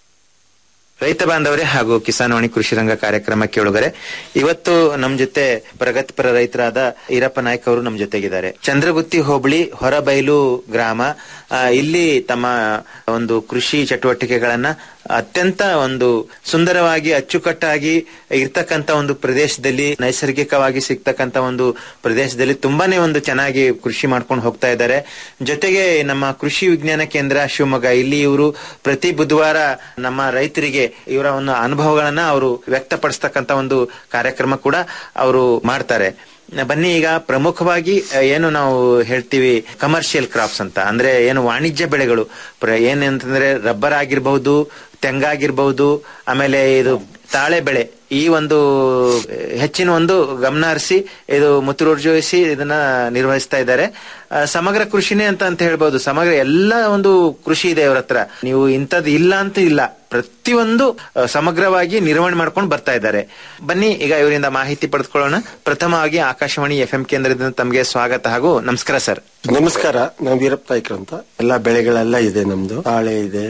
ರೈತ ಬಾಂಧವರೇ ಹಾಗೂ ಕಿಸಾನ್ವಾಣಿ ಕೃಷಿ ರಂಗ ಕಾರ್ಯಕ್ರಮ ಕೇಳುಗರೆ ಇವತ್ತು ನಮ್ ಜೊತೆ ಪ್ರಗತಿಪರ ರೈತರಾದ ಈರಪ್ಪ ನಾಯ್ಕ ಅವರು ನಮ್ ಜೊತೆಗಿದ್ದಾರೆ ಚಂದ್ರಗುತ್ತಿ ಹೋಬಳಿ ಹೊರಬೈಲು ಗ್ರಾಮ ಆ, ಇಲ್ಲಿ ತಮ್ಮ ಒಂದು ಕೃಷಿ ಚಟುವಟಿಕೆಗಳನ್ನ ಅತ್ಯಂತ ಒಂದು ಸುಂದರವಾಗಿ ಅಚ್ಚುಕಟ್ಟಾಗಿ ಇರ್ತಕ್ಕಂತ ಒಂದು ಪ್ರದೇಶದಲ್ಲಿ ನೈಸರ್ಗಿಕವಾಗಿ ಸಿಗ್ತಕ್ಕಂತ ಒಂದು ಪ್ರದೇಶದಲ್ಲಿ ತುಂಬಾನೇ ಒಂದು ಚೆನ್ನಾಗಿ ಕೃಷಿ ಮಾಡ್ಕೊಂಡು ಹೋಗ್ತಾ ಇದ್ದಾರೆ ಜೊತೆಗೆ ನಮ್ಮ ಕೃಷಿ ವಿಜ್ಞಾನ ಕೇಂದ್ರ ಶಿವಮೊಗ್ಗ ಇಲ್ಲಿ ಇವರು ಪ್ರತಿ ಬುಧವಾರ ನಮ್ಮ ರೈತರಿಗೆ ಇವರ ಒಂದು ಅನುಭವಗಳನ್ನ ಅವರು ವ್ಯಕ್ತಪಡಿಸ್ತಕ್ಕಂತ ಒಂದು ಕಾರ್ಯಕ್ರಮ ಕೂಡ ಅವರು ಮಾಡ್ತಾರೆ ಬನ್ನಿ ಈಗ ಪ್ರಮುಖವಾಗಿ ಆ, ಏನು ನಾವು ಹೇಳ್ತೀವಿ ಕಮರ್ಷಿಯಲ್ ಕ್ರಾಪ್ಸ್ ಅಂತ ಅಂದ್ರೆ ಏನು ವಾಣಿಜ್ಯ ಬೆಳೆಗಳು ಪ್ರ- ಏನಂತಂದ್ರೆ ರಬ್ಬರ್ ಆಗಿರ್ಬಹುದು ತೆಂಗಾಗಿರ್ಬಹುದು ಆಮೇಲೆ ಇದು ತಾಳೆ ಬೆಳೆ ಈ ಒಂದು ಆ, ಹೆಚ್ಚಿನ ಒಂದು ಗಮನ ಹರಿಸಿ ಇದು ಮುತುವರ್ಜಿಸಿ ಇದನ್ನ ನಿರ್ವಹಿಸ್ತಾ ಇದ್ದಾರೆ ಆ, ಸಮಗ್ರ ಕೃಷಿನೇ ಅಂತ ಅಂತ ಹೇಳ್ಬಹುದು ಸಮಗ್ರ ಎಲ್ಲ ಒಂದು ಕೃಷಿ ಇದೆ ಇವ್ರ ಹತ್ರ ನೀವು ಇಂಥದ್ದು ಇಲ್ಲ ಅಂತ ಇಲ್ಲ ಪ್ರತಿಯೊಂದು ಆ, ಸಮಗ್ರವಾಗಿ ನಿರ್ವಹಣೆ ಮಾಡ್ಕೊಂಡು ಬರ್ತಾ ಇದ್ದಾರೆ ಬನ್ನಿ ಈಗ ಇವರಿಂದ ಮಾಹಿತಿ ಪಡೆದುಕೊಳ್ಳೋಣ ಪ್ರಥಮವಾಗಿ ಆಕಾಶವಾಣಿ ಎಫ್ ಎಂ ಕೇಂದ್ರದಿಂದ ತಮಗೆ ಸ್ವಾಗತ ಹಾಗೂ ನಮಸ್ಕಾರ ಸರ್ ನಮಸ್ಕಾರ ನಾವು ವೀರಪ್ಪ ನಾಯ್ಕರ್ ಅಂತ ಎಲ್ಲಾ ಬೆಳೆಗಳೆಲ್ಲ ಇದೆ ನಮ್ದು ತಾಳೆ ಇದೆ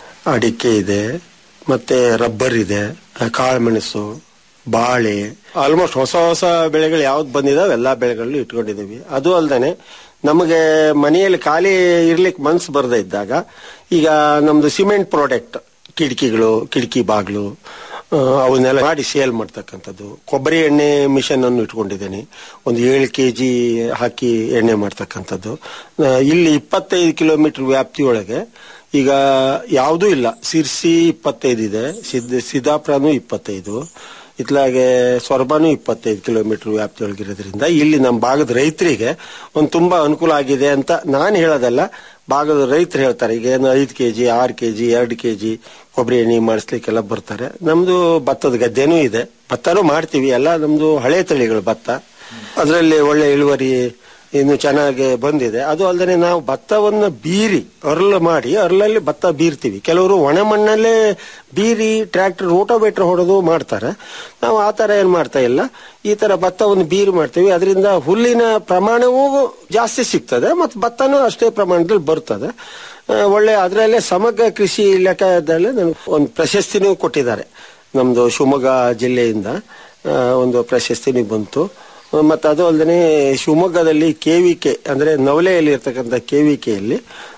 ಅಡಿಕೆ ಇದೆ ಮತ್ತೆ ರಬ್ಬರ್ ಇದೆ ಆ, ಕಾಳುಮೆಣಸು ಬಾಳೆ ಆಲ್ಮೋಸ್ಟ್ ಹೊಸ ಹೊಸ ಬೆಳೆಗಳು ಯಾವ್ದು ಬಂದಿದಾವೆ ಎಲ್ಲಾ ಬೆಳೆಗಳನ್ನು ಇಟ್ಕೊಂಡಿದೀವಿ ಅದು ಅಲ್ದೇನೆ ನಮಗೆ ಮನೆಯಲ್ಲಿ ಖಾಲಿ ಇರ್ಲಿಕ್ಕೆ ಮನ್ಸು ಬರ್ದೇ ಇದ್ದಾಗ ಈಗ ನಮ್ದು ಸಿಮೆಂಟ್ ಪ್ರಾಡಕ್ಟ್ ಕಿಟಕಿಗಳು ಕಿಟಕಿ ಬಾಗ್ಲು ಆ, ಅವನ್ನೆಲ್ಲ ಮಾಡಿ ಸೇಲ್ ಮಾಡ್ತಕ್ಕಂಥದ್ದು ಕೊಬ್ಬರಿ ಎಣ್ಣೆ ಮಿಷನ್ ಅನ್ನು ಇಟ್ಕೊಂಡಿದ್ದೇನೆ ಒಂದು ಏಳು ಕೆ ಜಿ ಹಾಕಿ ಎಣ್ಣೆ ಮಾಡ್ತಕ್ಕಂಥದ್ದು ಆ, ಇಲ್ಲಿ ಇಪ್ಪತ್ತೈದು ಕಿಲೋಮೀಟರ್ ವ್ಯಾಪ್ತಿಯೊಳಗೆ ಈಗ ಯಾವುದೂ ಇಲ್ಲ ಸಿರ್ಸಿ ಇಪ್ಪತ್ತೈದು ಇದೆ ಸಿದ್ ಸಿದ್ದಾಪುರನೂ ಇಪ್ಪತ್ತೈದು ಇತ್ಲಾಗೆ ಸೊರಬಾನು ಇಪ್ಪತ್ತೈದು ಕಿಲೋಮೀಟರ್ ವ್ಯಾಪ್ತಿಯೊಳಗಿರೋದ್ರಿಂದ ಇಲ್ಲಿ ನಮ್ಮ ಭಾಗದ ರೈತರಿಗೆ ಒಂದು ತುಂಬಾ ಅನುಕೂಲ ಆಗಿದೆ ಅಂತ ನಾನು ಹೇಳೋದಲ್ಲ ಭಾಗದ ರೈತರು ಹೇಳ್ತಾರೆ ಈಗ ಏನು ಐದು ಕೆಜಿ ಆರು ಕೆಜಿ ಎರಡು ಕೆಜಿ ಕೊಬ್ಬರಿ ಎಣ್ಣೆ ಮಾಡಿಸ್ಲಿಕ್ಕೆಲ್ಲ ಬರ್ತಾರೆ ನಮ್ದು ಭತ್ತದ ಗದ್ದೆನೂ ಇದೆ ಭತ್ತನೂ ಮಾಡ್ತೀವಿ ಎಲ್ಲ ನಮ್ದು ಹಳೆ ತಳಿಗಳು ಭತ್ತ ಅದರಲ್ಲಿ ಒಳ್ಳೆ ಇಳುವರಿ ಇನ್ನು ಚೆನ್ನಾಗಿ ಬಂದಿದೆ ಅದು ಅಲ್ಲದೆ ನಾವು ಭತ್ತವನ್ನ ಬೀರಿ ಅರ್ಲ್ ಮಾಡಿ ಅರ್ಲಲ್ಲಿ ಭತ್ತ ಬೀರ್ತೀವಿ ಕೆಲವರು ಒಣ ಮಣ್ಣಲ್ಲೇ ಬೀರಿ ಟ್ರ್ಯಾಕ್ಟರ್ ರೋಟೋವೇಟರ್ ಹೊಡೆದು ಮಾಡ್ತಾರೆ ನಾವು ಆ ತರ ಏನ್ ಮಾಡ್ತಾ ಇಲ್ಲ ಈ ತರ ಭತ್ತವನ್ನು ಬೀರಿ ಮಾಡ್ತೀವಿ ಅದರಿಂದ ಹುಲ್ಲಿನ ಪ್ರಮಾಣವೂ ಜಾಸ್ತಿ ಸಿಗ್ತದೆ ಮತ್ತು ಭತ್ತನೂ ಅಷ್ಟೇ ಪ್ರಮಾಣದಲ್ಲಿ ಬರ್ತದೆ ಆ, ಒಳ್ಳೆ ಅದರಲ್ಲೇ ಸಮಗ್ರ ಕೃಷಿ ಲೆಕ್ಕದಲ್ಲಿ ನನಗೆ ಒಂದು ಪ್ರಶಸ್ತಿನೂ ಕೊಟ್ಟಿದ್ದಾರೆ ನಮ್ದು ಶಿವಮೊಗ್ಗ ಜಿಲ್ಲೆಯಿಂದ ಆ, ಒಂದು ಪ್ರಶಸ್ತಿನೂ ಬಂತು ಮತ್ತು ಅದು ಅಲ್ಲದೆ ಶಿವಮೊಗ್ಗದಲ್ಲಿ ಕೆವಿಕೆ ಅಂದ್ರೆ ನವಲೆಯಲ್ಲಿ ಇರ್ತಕ್ಕಂಥ ಕೆವಿಕೆಯಲ್ಲಿ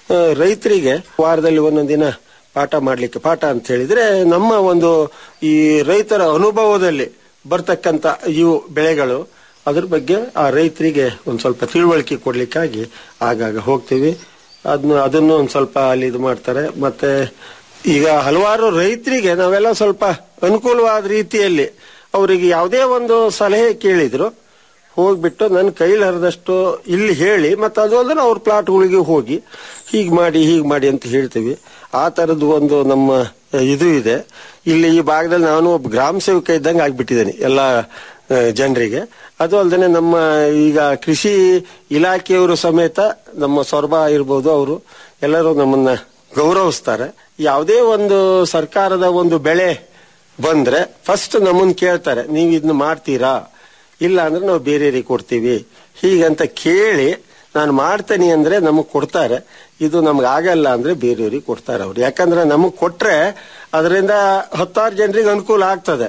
ರೈತರಿಗೆ ವಾರದಲ್ಲಿ ಒಂದೊಂದು ದಿನ ಪಾಠ ಮಾಡ್ಲಿಕ್ಕೆ ಪಾಠ ಅಂತ ಹೇಳಿದ್ರೆ ನಮ್ಮ ಒಂದು ಈ ರೈತರ ಅನುಭವದಲ್ಲಿ ಬರ್ತಕ್ಕಂಥ ಇವು ಬೆಳೆಗಳು ಅದ್ರ ಬಗ್ಗೆ ಆ ರೈತರಿಗೆ ಒಂದ್ ಸ್ವಲ್ಪ ತಿಳುವಳಿಕೆ ಕೊಡ್ಲಿಕ್ಕಾಗಿ ಆಗಾಗ ಹೋಗ್ತೀವಿ ಅದನ್ನ ಅದನ್ನು ಒಂದ್ ಸ್ವಲ್ಪ ಅಲ್ಲಿ ಇದು ಮಾಡ್ತಾರೆ ಮತ್ತೆ ಈಗ ಹಲವಾರು ರೈತರಿಗೆ ನಾವೆಲ್ಲ ಸ್ವಲ್ಪ ಅನುಕೂಲವಾದ ರೀತಿಯಲ್ಲಿ ಅವರಿಗೆ ಯಾವುದೇ ಒಂದು ಸಲಹೆ ಕೇಳಿದ್ರು ಹೋಗ್ಬಿಟ್ಟು ನನ್ನ ಕೈಲಿ ಹರಿದಷ್ಟು ಇಲ್ಲಿ ಹೇಳಿ ಮತ್ತೆ ಅದು ಅಲ್ಲದೆ ಅವ್ರ ಪ್ಲಾಟ್ಗಳಿಗೆ ಹೋಗಿ ಹೀಗ್ ಮಾಡಿ ಹೀಗ್ ಮಾಡಿ ಅಂತ ಹೇಳ್ತೀವಿ ಆ ತರದ್ದು ಒಂದು ನಮ್ಮ ಇದು ಇದೆ ಇಲ್ಲಿ ಈ ಭಾಗದಲ್ಲಿ ನಾನು ಒಬ್ಬ ಗ್ರಾಮ ಸೇವಕ ಇದ್ದಂಗೆ ಆಗ್ಬಿಟ್ಟಿದ್ದೇನೆ ಎಲ್ಲ ಜನರಿಗೆ ಅದು ಅಲ್ಲದೆ ನಮ್ಮ ಈಗ ಕೃಷಿ ಇಲಾಖೆಯವರು ಸಮೇತ ನಮ್ಮ ಸೊರಬ ಇರ್ಬೋದು ಅವರು ಎಲ್ಲರೂ ನಮ್ಮನ್ನ ಗೌರವಿಸ್ತಾರೆ ಯಾವುದೇ ಒಂದು ಸರ್ಕಾರದ ಒಂದು ಬೆಳೆ ಬಂದ್ರೆ ಫಸ್ಟ್ ನಮ್ಮನ್ನ ಕೇಳ್ತಾರೆ ನೀವು ಇದನ್ನ ಮಾಡ್ತೀರಾ ಇಲ್ಲ ಅಂದ್ರೆ ನಾವು ಬೇರೆಯವರಿಗೆ ಕೊಡ್ತೀವಿ ಹೀಗಂತ ಕೇಳಿ ನಾನು ಮಾಡ್ತೇನೆ ಅಂದ್ರೆ ನಮಗ್ ಕೊಡ್ತಾರೆ ಇದು ನಮ್ಗೆ ಆಗಲ್ಲ ಅಂದ್ರೆ ಬೇರೆಯವ್ರಿಗೆ ಕೊಡ್ತಾರೆ ಅವ್ರು ಯಾಕಂದ್ರೆ ನಮಗ್ ಕೊಟ್ರೆ ಅದರಿಂದ ಹತ್ತಾರು ಜನರಿಗೆ ಅನುಕೂಲ ಆಗ್ತದೆ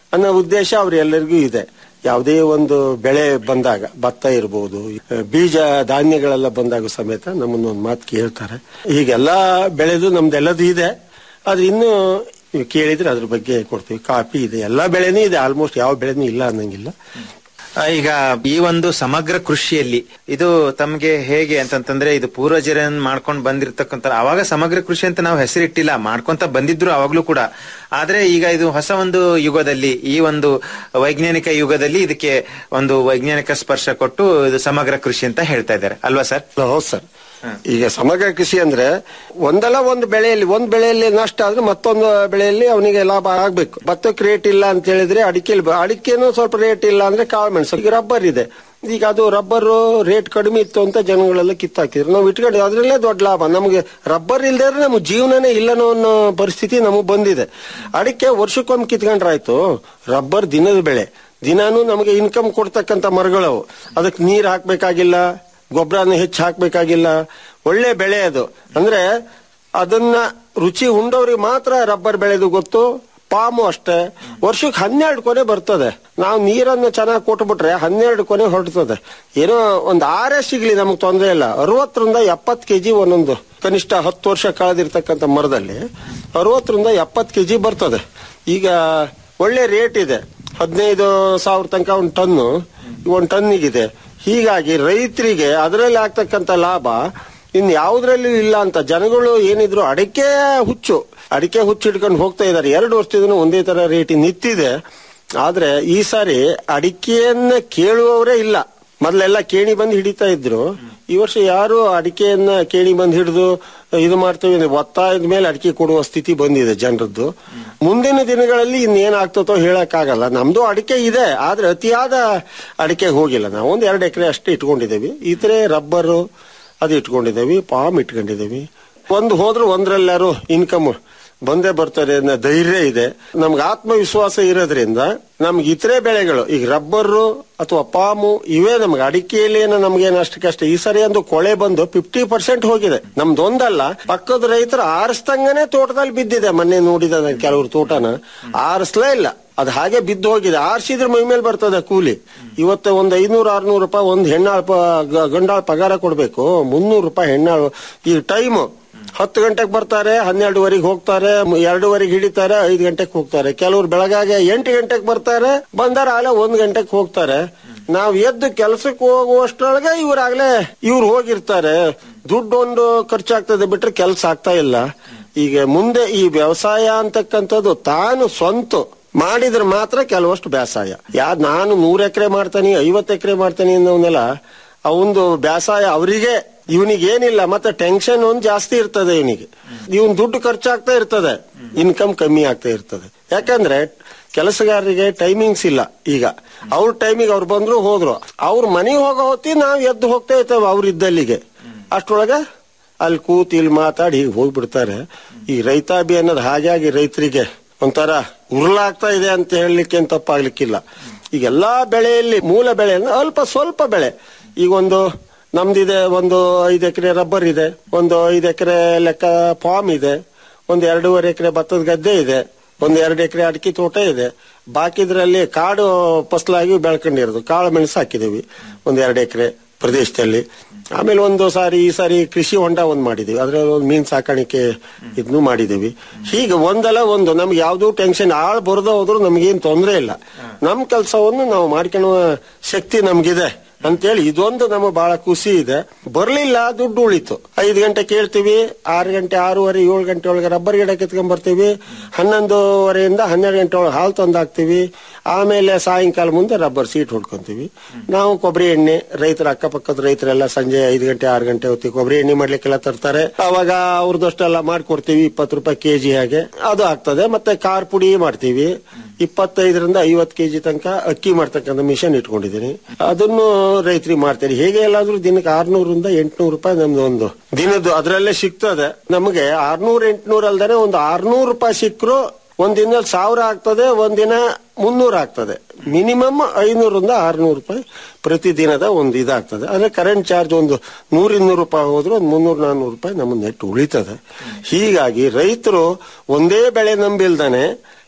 ಅನ್ನೋ ಉದ್ದೇಶ ಅವ್ರೆಲ್ಲರಿಗೂ ಇದೆ ಯಾವುದೇ ಒಂದು ಬೆಳೆ ಬಂದಾಗ ಭತ್ತ ಇರಬಹುದು ಬೀಜ ಧಾನ್ಯಗಳೆಲ್ಲ ಬಂದಾಗ ಸಮೇತ ನಮ್ಮನ್ನ ಒಂದು ಮಾತು ಕೇಳ್ತಾರೆ ಹೀಗೆಲ್ಲಾ ಬೆಳೆದು ನಮ್ದೆಲ್ಲದು ಇದೆ ಆದ್ರೆ ಇನ್ನು ನೀವು ಕೇಳಿದ್ರೆ ಅದ್ರ ಬಗ್ಗೆ ಕೊಡ್ತೀವಿ ಕಾಫಿ ಇದೆ ಎಲ್ಲಾ ಬೆಳೆನೂ ಇದೆ ಆಲ್ಮೋಸ್ಟ್ ಯಾವ ಬೆಳೆನೂ ಇಲ್ಲ ಅನ್ನಂಗಿಲ್ಲ ಆ, ಈಗ ಈ ಒಂದು ಸಮಗ್ರ ಕೃಷಿಯಲ್ಲಿ ಇದು ತಮ್ಗೆ ಹೇಗೆ ಅಂತಂತಂದ್ರೆ ಇದು ಪೂರ್ವಜರನ್ ಮಾಡ್ಕೊಂಡ್ ಬಂದಿರ್ತಕ್ಕಂಥ ಅವಾಗ ಸಮಗ್ರ ಕೃಷಿ ಅಂತ ನಾವು ಹೆಸರಿಟ್ಟಿಲ್ಲ ಮಾಡ್ಕೊಂತ ಬಂದಿದ್ರು ಅವಾಗ್ಲೂ ಕೂಡ ಆದ್ರೆ ಈಗ ಇದು ಹೊಸ ಒಂದು ಯುಗದಲ್ಲಿ ಈ ಒಂದು ವೈಜ್ಞಾನಿಕ ಯುಗದಲ್ಲಿ ಇದಕ್ಕೆ ಒಂದು ವೈಜ್ಞಾನಿಕ ಸ್ಪರ್ಶ ಕೊಟ್ಟು ಇದು ಸಮಗ್ರ ಕೃಷಿ ಅಂತ ಹೇಳ್ತಾ ಇದ್ದಾರೆ ಅಲ್ವಾ ಸರ್ ಹೌದು ಸರ್ ಈಗ ಸಮಗ್ರ ಕೃಷಿ ಅಂದ್ರೆ ಒಂದಲ್ಲ ಒಂದು ಬೆಳೆಯಲ್ಲಿ ಒಂದ್ ಬೆಳೆಯಲ್ಲಿ ನಷ್ಟ ಆದ್ರೆ ಮತ್ತೊಂದು ಬೆಳೆಯಲ್ಲಿ ಅವನಿಗೆ ಲಾಭ ಆಗ್ಬೇಕು ಭತ್ತಕ್ಕೆ ರೇಟ್ ಇಲ್ಲ ಅಂತ ಹೇಳಿದ್ರೆ ಅಡಿಕೆಲಿ ಅಡಿಕೆನೂ ಸ್ವಲ್ಪ ರೇಟ್ ಇಲ್ಲ ಅಂದ್ರೆ ಕಾಳು ಮೆಣಸು ಈಗ ರಬ್ಬರ್ ಇದೆ ಈಗ ಅದು ರಬ್ಬರ್ ರೇಟ್ ಕಡಿಮೆ ಇತ್ತು ಅಂತ ಜನಗಳೆಲ್ಲ ಕಿತ್ತಾಕಿದ್ರು ನಾವು ಇಟ್ಕೊಂಡು ಅದ್ರಲ್ಲೇ ದೊಡ್ಡ ಲಾಭ ನಮಗೆ ರಬ್ಬರ್ ಇಲ್ದೇ ಇದ್ರೆ ನಮ್ಗೆ ಜೀವನನೇ ಇಲ್ಲನೋ ಅನ್ನೋ ಪರಿಸ್ಥಿತಿ ನಮಗ್ ಬಂದಿದೆ ಅಡಿಕೆ ವರ್ಷಕ್ಕೊಮ್ಮೆ ಕಿತ್ಕೊಂಡ್ರಾಯ್ತು ರಬ್ಬರ್ ದಿನದ ಬೆಳೆ ದಿನಾನು ನಮಗೆ ಇನ್ಕಮ್ ಕೊಡ್ತಕ್ಕಂತ ಮರಗಳವು ಅದಕ್ಕೆ ನೀರ್ ಹಾಕ್ಬೇಕಾಗಿಲ್ಲ ಗೊಬ್ಬರನ ಹೆಚ್ಚು ಹಾಕ್ಬೇಕಾಗಿಲ್ಲ ಒಳ್ಳೆ ಬೆಳೆ ಅದು ಅಂದ್ರೆ ಅದನ್ನ ರುಚಿ ಉಂಡವ್ರಿಗೆ ಮಾತ್ರ ರಬ್ಬರ್ ಬೆಳೆದು ಗೊತ್ತು ಪಾಮು ಅಷ್ಟೇ ವರ್ಷಕ್ಕೆ ಹನ್ನೆರಡು ಕೊನೆ ಬರ್ತದೆ ನಾವು ನೀರನ್ನು ಚೆನ್ನಾಗಿ ಕೊಟ್ಬಿಟ್ರೆ ಹನ್ನೆರಡು ಕೊನೆ ಹೊರಡ್ತದೆ ಏನೋ ಒಂದು ಆರೇ ಸಿಗ್ಲಿ ನಮಗೆ ತೊಂದರೆ ಇಲ್ಲ ಅರವತ್ತರಿಂದ ಎಪ್ಪತ್ತು ಕೆಜಿ ಒಂದೊಂದು ಕನಿಷ್ಠ ಹತ್ತು ವರ್ಷ ಕಳೆದಿರ್ತಕ್ಕಂಥ ಮರದಲ್ಲಿ ಅರವತ್ತರಿಂದ ಎಪ್ಪತ್ತು ಕೆಜಿ ಬರ್ತದೆ ಈಗ ಒಳ್ಳೆ ರೇಟ್ ಇದೆ ಹದಿನೈದು ಸಾವಿರ ತನಕ ಒಂದು ಟನ್ನು ಒಂದು ಟನ್ನಿಗಿದೆ ಹೀಗಾಗಿ ರೈತರಿಗೆ ಅದರಲ್ಲಿ ಆಗ್ತಕ್ಕಂಥ ಲಾಭ ಇನ್ ಯಾವುದ್ರಲ್ಲೂ ಇಲ್ಲ ಅಂತ ಜನಗಳು ಏನಿದ್ರು ಅಡಿಕೆ ಹುಚ್ಚು ಅಡಿಕೆ ಹುಚ್ಚು ಹಿಡ್ಕೊಂಡು ಹೋಗ್ತಾ ಇದ್ದಾರೆ ಎರಡು ವರ್ಷದಿಂದ ಒಂದೇ ತರ ರೇಟ್ ನಿಂತಿದೆ ಆದ್ರೆ ಈ ಸಾರಿ ಅಡಿಕೆಯನ್ನ ಕೇಳುವವರೇ ಇಲ್ಲ ಮೊದಲೆಲ್ಲ ಕೇಣಿ ಬಂದು ಹಿಡಿತಾ ಇದ್ರು ಈ ವರ್ಷ ಯಾರು ಅಡಿಕೆಯನ್ನ ಕೇಣಿ ಬಂದು ಹಿಡಿದು ಇದು ಮಾಡ್ತೇವೆ ಅಂದ್ರೆ ಒತ್ತಾಯದ ಮೇಲೆ ಅಡಿಕೆ ಕೊಡುವ ಸ್ಥಿತಿ ಬಂದಿದೆ ಜನರದ್ದು ಮುಂದಿನ ದಿನಗಳಲ್ಲಿ ಇನ್ನೇನಾಗ್ತದೋ ಹೇಳಕ್ಕಾಗಲ್ಲ ನಮ್ದು ಅಡಿಕೆ ಇದೆ ಆದ್ರೆ ಅತಿಯಾದ ಅಡಿಕೆ ಹೋಗಿಲ್ಲ ನಾವು ಒಂದ್ ಎರಡು ಎಕರೆ ಅಷ್ಟೇ ಇಟ್ಕೊಂಡಿದ್ದೇವೆ ಇತರೆ ರಬ್ಬರು ಅದು ಇಟ್ಕೊಂಡಿದ್ದೇವೆ ಪಾಮ್ ಇಟ್ಕೊಂಡಿದ್ದೇವೆ ಒಂದು ಹೋದ್ರು ಒಂದ್ರಲ್ಲಾರು ಇನ್ಕಮ್ ಬಂದೇ ಬರ್ತಾರೆ ಅನ್ನೋ ಧೈರ್ಯ ಇದೆ ನಮ್ಗೆ ಆತ್ಮವಿಶ್ವಾಸ ಇರೋದ್ರಿಂದ ನಮ್ಗೆ ಇತರೆ ಬೆಳೆಗಳು ಈಗ ರಬ್ಬರು ಅಥವಾ ಪಾಮು ಇವೇ ನಮ್ಗೆ ಅಡಿಕೆಯಲ್ಲಿ ಏನೋ ನಮ್ಗೇನು ಅಷ್ಟಕ್ಕಷ್ಟೇ ಈ ಸರಿ ಒಂದು ಕೊಳೆ ಬಂದು ಫಿಫ್ಟಿ ಪರ್ಸೆಂಟ್ ಹೋಗಿದೆ ನಮ್ದೊಂದಲ್ಲ ಪಕ್ಕದ ರೈತರು ಆರಿಸ್ದಂಗನೆ ತೋಟದಲ್ಲಿ ಬಿದ್ದಿದೆ ಮೊನ್ನೆ ನೋಡಿದ ನಾನು ಕೆಲವ್ರ ತೋಟನ ಆರಿಸ್ಲೇ ಇಲ್ಲ ಅದು ಹಾಗೆ ಬಿದ್ದು ಹೋಗಿದೆ ಆರಿಸಿದ್ರೆ ಮೈ ಮೇಲೆ ಬರ್ತದೆ ಕೂಲಿ ಇವತ್ತು ಒಂದ್ ಐನೂರು ಆರ್ನೂರು ರೂಪಾಯಿ ಒಂದ್ ಹೆಣ್ಣಾಳ್ ಪ- ಗ- ಗಂಡಾಳ್ ಪಗಾರ ಕೊಡ್ಬೇಕು ಮುನ್ನೂರು ರೂಪಾಯಿ ಹೆಣ್ಣಾಳು ಈ ಟೈಮ್ ಹತ್ತು ಗಂಟೆಗೆ ಬರ್ತಾರೆ ಹನ್ನೆರಡುವರೆಗೆ ಹೋಗ್ತಾರೆ ಮ್- ಎರಡೂವರೆಗೆ ಹಿಡಿತಾರೆ ಐದು ಗಂಟೆಗೆ ಹೋಗ್ತಾರೆ ಕೆಲವ್ರು ಬೆಳಗಾಗೆ ಎಂಟು ಗಂಟೆಗೆ ಬರ್ತಾರೆ ಬಂದಾರ ಆಲೆ ಒಂದ್ ಗಂಟೆಗೆ ಹೋಗ್ತಾರೆ ನಾವ್ ಎದ್ದು ಕೆಲಸಕ್ಕೆ ಹೋಗುವಷ್ಟರೊಳಗೆ ಇವ್ರಾಗ್ಲೇ ಇವ್ರು ಹೋಗಿರ್ತಾರೆ ದುಡ್ಡು ಒಂದು ಖರ್ಚಾಗ್ತದೆ ಬಿಟ್ರೆ ಕೆಲಸ ಆಗ್ತಾ ಇಲ್ಲ ಈಗ ಮುಂದೆ ಈ ವ್ಯವಸಾಯ ಅಂತಕ್ಕಂಥದ್ದು ತಾನು ಸ್ವಂತ ಮಾಡಿದ್ರೆ ಮಾತ್ರ ಕೆಲವಷ್ಟು ಬೇಸಾಯ ಯಾ ನಾನು ನೂರ್ ಎಕರೆ ಮಾಡ್ತಾನೆ ಐವತ್ತು ಎಕರೆ ಮಾಡ್ತಾನೆ ಅನ್ನೋನೆಲ್ಲ ಅವಂದು ಬೇಸಾಯ ಅವರಿಗೆ ಇವನಿಗೆ ಏನಿಲ್ಲ ಮತ್ತೆ ಟೆನ್ಷನ್ ಒಂದ್ ಜಾಸ್ತಿ ಇರ್ತದೆ ಇವನಿಗೆ ಇವನ್ ದುಡ್ಡು ಖರ್ಚಾಗ್ತಾ ಇರ್ತದೆ ಇನ್ಕಮ್ ಕಮ್ಮಿ ಆಗ್ತಾ ಇರ್ತದೆ ಯಾಕಂದ್ರೆ ಕೆಲಸಗಾರರಿಗೆ ಟೈಮಿಂಗ್ಸ್ ಇಲ್ಲ ಈಗ ಅವ್ರ ಟೈಮಿಗೆ ಅವ್ರು ಬಂದ್ರು ಹೋದ್ರು ಅವ್ರ ಮನೆಗೆ ಹೋಗೋ ಹೊತ್ತಿ ನಾವ್ ಎದ್ದು ಹೋಗ್ತಾ ಇರ್ತೇವೆ ಅವ್ರ ಇದ್ದಲ್ಲಿಗೆ ಅಷ್ಟ್ರೊಳಗ ಅಲ್ಲಿ ಕೂತ್ ಇಲ್ಲಿ ಮಾತಾಡಿ ಹೀಗೆ ಹೋಗ್ಬಿಡ್ತಾರೆ ಈ ರೈತಾಭಿ ಅನ್ನೋದು ಹಾಗಾಗಿ ರೈತರಿಗೆ ಒಂಥರ ಉರುಳಾಗ್ತಾ ಇದೆ ಅಂತ ಹೇಳಲಿಕ್ಕೆ ಏನ್ ತಪ್ಪಾಗ್ಲಿಕ್ಕಿಲ್ಲ ಈಗ ಎಲ್ಲಾ ಬೆಳೆಯಲ್ಲಿ ಮೂಲ ಬೆಳೆ ಅಂದ್ರೆ ಅಲ್ಪ ಸ್ವಲ್ಪ ಬೆಳೆ ಈಗ ಒಂದು ನಮ್ದಿದೆ ಒಂದು ಐದು ಎಕರೆ ರಬ್ಬರ್ ಇದೆ ಒಂದು ಐದು ಎಕರೆ ಲೆಕ್ಕ ಫಾರ್ಮ್ ಇದೆ ಒಂದು ಎರಡೂವರೆ ಎಕರೆ ಭತ್ತದ ಗದ್ದೆ ಇದೆ ಒಂದು ಎರಡು ಎಕರೆ ಅಡಿಕೆ ತೋಟ ಇದೆ ಬಾಕಿದ್ರಲ್ಲಿ ಕಾಡು ಫಸಲಾಗಿ ಬೆಳ್ಕೊಂಡಿರೋದು ಕಾಳು ಮೆಣಸು ಹಾಕಿದೀವಿ ಒಂದು ಎರಡು ಎಕರೆ ಪ್ರದೇಶದಲ್ಲಿ ಆಮೇಲೆ ಒಂದು ಸಾರಿ ಈ ಸಾರಿ ಕೃಷಿ ಹೊಂಡ ಒಂದ್ ಮಾಡಿದೀವಿ ಅದ್ರಲ್ಲಿ ಒಂದು ಮೀನ್ ಸಾಕಾಣಿಕೆ ಇದನ್ನು ಮಾಡಿದೀವಿ ಹೀಗೆ ಒಂದಲ್ಲ ಒಂದು ನಮ್ಗೆ ಯಾವ್ದು ಟೆನ್ಷನ್ ಆಳ್ ಬರದ ಹೋದ್ರು ನಮ್ಗೇನ್ ತೊಂದ್ರೆ ಇಲ್ಲ ನಮ್ ಕೆಲಸವನ್ನು ನಾವು ಮಾಡ್ಕೊಳ್ಳುವ ಶಕ್ತಿ ನಮ್ಗಿದೆ ಅಂತೇಳಿ ಇದೊಂದು ನಮಗೆ ಬಹಳ ಖುಷಿ ಇದೆ ಬರ್ಲಿಲ್ಲ ದುಡ್ಡು ಉಳಿತು ಐದು ಗಂಟೆ ಕೇಳ್ತೀವಿ ಆರು ಗಂಟೆ ಆರೂವರೆ ಏಳು ಗಂಟೆ ಒಳಗೆ ರಬ್ಬರ್ ಗಿಡ ಕಿತ್ಕೊಂಡ್ ಬರ್ತೀವಿ ಹನ್ನೊಂದುವರೆಯಿಂದ ಹನ್ನೆರಡು ಗಂಟೆ ಒಳಗೆ ಹಾಲು ತಂದು ಹಾಕ್ತಿವಿ ಆಮೇಲೆ ಸಾಯಂಕಾಲ ಮುಂದೆ ರಬ್ಬರ್ ಸೀಟ್ ಹೊಡ್ಕೊಂತೀವಿ ನಾವು ಕೊಬ್ಬರಿ ಎಣ್ಣೆ ರೈತರ ಅಕ್ಕಪಕ್ಕದ ರೈತರೆಲ್ಲ ಸಂಜೆ ಐದು ಗಂಟೆ ಆರು ಗಂಟೆ ಹೊತ್ತಿಗೆ ಕೊಬ್ಬರಿ ಎಣ್ಣೆ ಮಾಡ್ಲಿಕ್ಕೆಲ್ಲ ತರ್ತಾರೆ ಅವಾಗ ಅವ್ರದಷ್ಟೆಲ್ಲ ಮಾಡ್ಕೊಡ್ತೀವಿ ಇಪ್ಪತ್ತು ರೂಪಾಯಿ ಕೆಜಿ ಹಾಗೆ ಅದು ಆಗ್ತದೆ ಮತ್ತೆ ಖಾರ ಪುಡಿ ಮಾಡ್ತೀವಿ ಇಪ್ಪತ್ತೈದರಿಂದ ಐವತ್ತು ಕೆಜಿ ತನಕ ಅಕ್ಕಿ ಮಾಡ್ತಕ್ಕಂಥ ಮಿಷನ್ ಇಟ್ಕೊಂಡಿದ್ದೀನಿ ಅದನ್ನು ರೈತರಿಗೆ ಮಾಡ್ತಾರೆ ಹೇಗೆ ಎಲ್ಲಾದ್ರೂ ದಿನಕ್ಕೆ ಆರ್ನೂರಿಂದ ಎಂಟ್ನೂರು ರೂಪಾಯಿ ನಮ್ದು ಒಂದು ದಿನದ್ದು ಅದರಲ್ಲೇ ಸಿಗ್ತದೆ ನಮಗೆ ಆರ್ನೂರ್ ಎಂಟ್ನೂರ್ ಅಲ್ದೇನೆ ಒಂದು ಆರ್ನೂರು ರೂಪಾಯಿ ಸಿಕ್ಕರು ಒಂದ್ ದಿನದಲ್ಲಿ ಸಾವಿರ ಆಗ್ತದೆ ಒಂದಿನ ಮುನ್ನೂರ ಆಗ್ತದೆ ಮಿನಿಮಮ್ ಐನೂರಿಂದ ಆರ್ನೂರು ರೂಪಾಯಿ ಪ್ರತಿದಿನದ ಒಂದು ಇದಾಗ್ತದೆ ಅಂದ್ರೆ ಕರೆಂಟ್ ಚಾರ್ಜ್ ಒಂದು ನೂರ ಇನ್ನೂರು ರೂಪಾಯಿ ಹೋದ್ರೆ ಒಂದು ಮುನ್ನೂರ ನಾನ್ನೂರು ರೂಪಾಯಿ ನಮ್ಮ ನೆಟ್ ಉಳಿತದೆ ಹೀಗಾಗಿ ರೈತರು ಒಂದೇ ಬೆಳೆ ನಂಬಿಲ್ದಾನೆ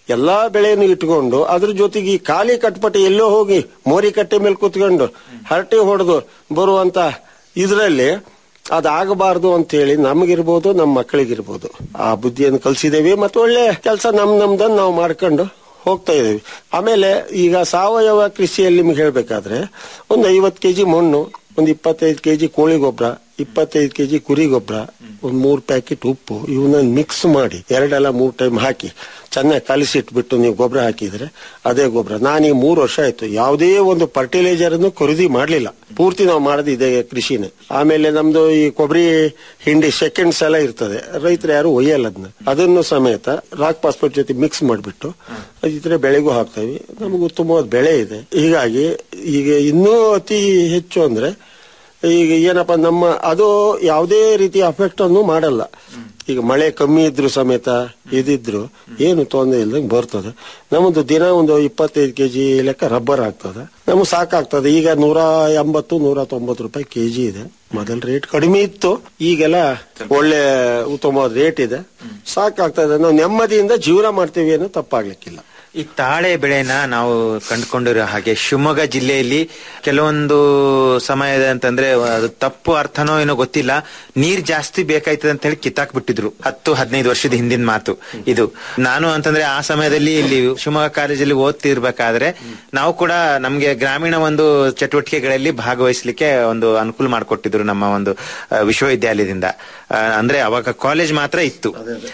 ಎಲ್ಲಾ ಬೆಳೆಯನ್ನು ಇಟ್ಕೊಂಡು ಅದ್ರ ಜೊತೆಗೆ ಈ ಖಾಲಿ ಕಟ್ಪಟೆ ಎಲ್ಲೋ ಹೋಗಿ ಮೋರಿ ಕಟ್ಟೆ ಮೇಲೆ ಕುತ್ಕೊಂಡು ಹರಟೆ ಹೊಡೆದು ಬರುವಂತ ಇದ್ರಲ್ಲಿ ಅದಾಗಬಾರ್ದು ಅಂತ ಹೇಳಿ ನಮಗಿರ್ಬೋದು ನಮ್ಮ ಮಕ್ಕಳಿಗಿರ್ಬೋದು ಆ ಬುದ್ಧಿಯನ್ನು ಕಲ್ಸಿದೇವಿ ಮತ್ತೆ ಒಳ್ಳೆ ಕೆಲಸ ನಮ್ ನಮ್ದನ್ನ ನಾವು ಮಾಡ್ಕೊಂಡು ಹೋಗ್ತಾ ಇದೀವಿ ಆಮೇಲೆ ಈಗ ಸಾವಯವ ಕೃಷಿಯಲ್ಲಿ ನಿಮ್ಗೆ ಹೇಳ್ಬೇಕಾದ್ರೆ ಒಂದು ಐವತ್ತು ಕೆಜಿ ಮಣ್ಣು ಒಂದು ಇಪ್ಪತ್ತೈದು ಕೆಜಿ ಕೋಳಿ ಗೊಬ್ಬರ ಇಪ್ಪತ್ತೈದು ಕೆಜಿ ಕುರಿ ಗೊಬ್ಬರ ಒಂದ್ ಮೂರ್ ಪ್ಯಾಕೆಟ್ ಉಪ್ಪು ಇವನ್ನ ಮಿಕ್ಸ್ ಮಾಡಿ ಎರಡೆಲ್ಲ ಮೂರ್ ಟೈಮ್ ಹಾಕಿ ಚೆನ್ನಾಗಿ ಕಲಿಸಿಟ್ಬಿಟ್ಟು ನೀವು ಗೊಬ್ಬರ ಹಾಕಿದ್ರೆ ಅದೇ ಗೊಬ್ಬರ ನಾನೀಗ ಮೂರು ವರ್ಷ ಆಯ್ತು ಯಾವುದೇ ಒಂದು ಫರ್ಟಿಲೈಸರ್ ಅನ್ನು ಖರೀದಿ ಮಾಡ್ಲಿಲ್ಲ ಪೂರ್ತಿ ನಾವು ಮಾಡೋದು ಇದೇ ಕೃಷಿನೇ ಆಮೇಲೆ ನಮ್ದು ಈ ಕೊಬ್ಬರಿ ಹಿಂಡಿ ಸೆಕೆಂಡ್ಸ್ ಎಲ್ಲ ಇರ್ತದೆ ರೈತರು ಯಾರು ಒಯ್ಯಲ್ಲ ಅದನ್ನ ಅದನ್ನು ಸಮೇತ ರಾಕ್ ಪಾಸ್ಪೋರ್ಟ್ ಜೊತೆ ಮಿಕ್ಸ್ ಮಾಡಿಬಿಟ್ಟು ಇದ್ರೆ ಬೆಳೆಗೂ ಹಾಕ್ತೇವೆ ನಮಗೆ ಉತ್ತಮವಾದ ಬೆಳೆ ಇದೆ ಹೀಗಾಗಿ ಈಗ ಇನ್ನೂ ಅತಿ ಹೆಚ್ಚು ಅಂದ್ರೆ ಈಗ ಏನಪ್ಪ ನಮ್ಮ ಅದು ಯಾವುದೇ ರೀತಿಯ ಅಫೆಕ್ಟ್ ಅನ್ನು ಮಾಡಲ್ಲ ಈಗ ಮಳೆ ಕಮ್ಮಿ ಇದ್ರು ಸಮೇತ ಇದಿದ್ರು ಏನು ತೊಂದರೆ ಇಲ್ದಂಗೆ ಬರ್ತದೆ ನಮ್ಮದು ದಿನ ಒಂದು ಇಪ್ಪತ್ತೈದು ಕೆಜಿ ಲೆಕ್ಕ ರಬ್ಬರ್ ಆಗ್ತದೆ ನಮಗೆ ಸಾಕಾಗ್ತದೆ ಈಗ ನೂರ ಎಂಬತ್ತು ನೂರ ತೊಂಬತ್ತು ರೂಪಾಯಿ ಕೆಜಿ ಇದೆ ಮೊದಲ ರೇಟ್ ಕಡಿಮೆ ಇತ್ತು ಈಗೆಲ್ಲ ಒಳ್ಳೆ ಉತ್ತಮವಾದ ರೇಟ್ ಇದೆ ಸಾಕಾಗ್ತದೆ ನಾವು ನೆಮ್ಮದಿಯಿಂದ ಜೀವನ ಮಾಡ್ತೀವಿ ಅನ್ನೋ ತಪ್ಪಾಗ್ಲಿಕ್ಕಿಲ್ಲ ಈ ತಾಳೆ ಬೆಳೆನ ನಾವು ಕಂಡುಕೊಂಡಿರೋ ಹಾಗೆ ಶಿವಮೊಗ್ಗ ಜಿಲ್ಲೆಯಲ್ಲಿ ಕೆಲವೊಂದು ಸಮಯದ ಅಂತಂದ್ರೆ ಅದು ತಪ್ಪು ಅರ್ಥನೋ ಏನೋ ಗೊತ್ತಿಲ್ಲ ನೀರ್ ಜಾಸ್ತಿ ಬೇಕಾಯ್ತದೆ ಅಂತ ಹೇಳಿ ಕಿತ್ತಾಕ್ ಬಿಟ್ಟಿದ್ರು ಹತ್ತು ಹದಿನೈದು ವರ್ಷದ ಹಿಂದಿನ ಮಾತು ಇದು ನಾನು ಅಂತಂದ್ರೆ ಆ ಸಮಯದಲ್ಲಿ ಇಲ್ಲಿ ಶಿವಮೊಗ್ಗ ಕಾಲೇಜಲ್ಲಿ ಓದ್ತಿರ್ಬೇಕಾದ್ರೆ ನಾವು ಕೂಡ ನಮ್ಗೆ ಗ್ರಾಮೀಣ ಒಂದು ಚಟುವಟಿಕೆಗಳಲ್ಲಿ ಭಾಗವಹಿಸ್ಲಿಕ್ಕೆ ಒಂದು ಅನುಕೂಲ ಮಾಡಿಕೊಟ್ಟಿದ್ರು ನಮ್ಮ ಒಂದು ಆ, ವಿಶ್ವವಿದ್ಯಾಲಯದಿಂದ ಆ, ಅಂದ್ರೆ ಅವಾಗ ಕಾಲೇಜ್ ಮಾತ್ರ ಇತ್ತು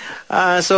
ಸೊ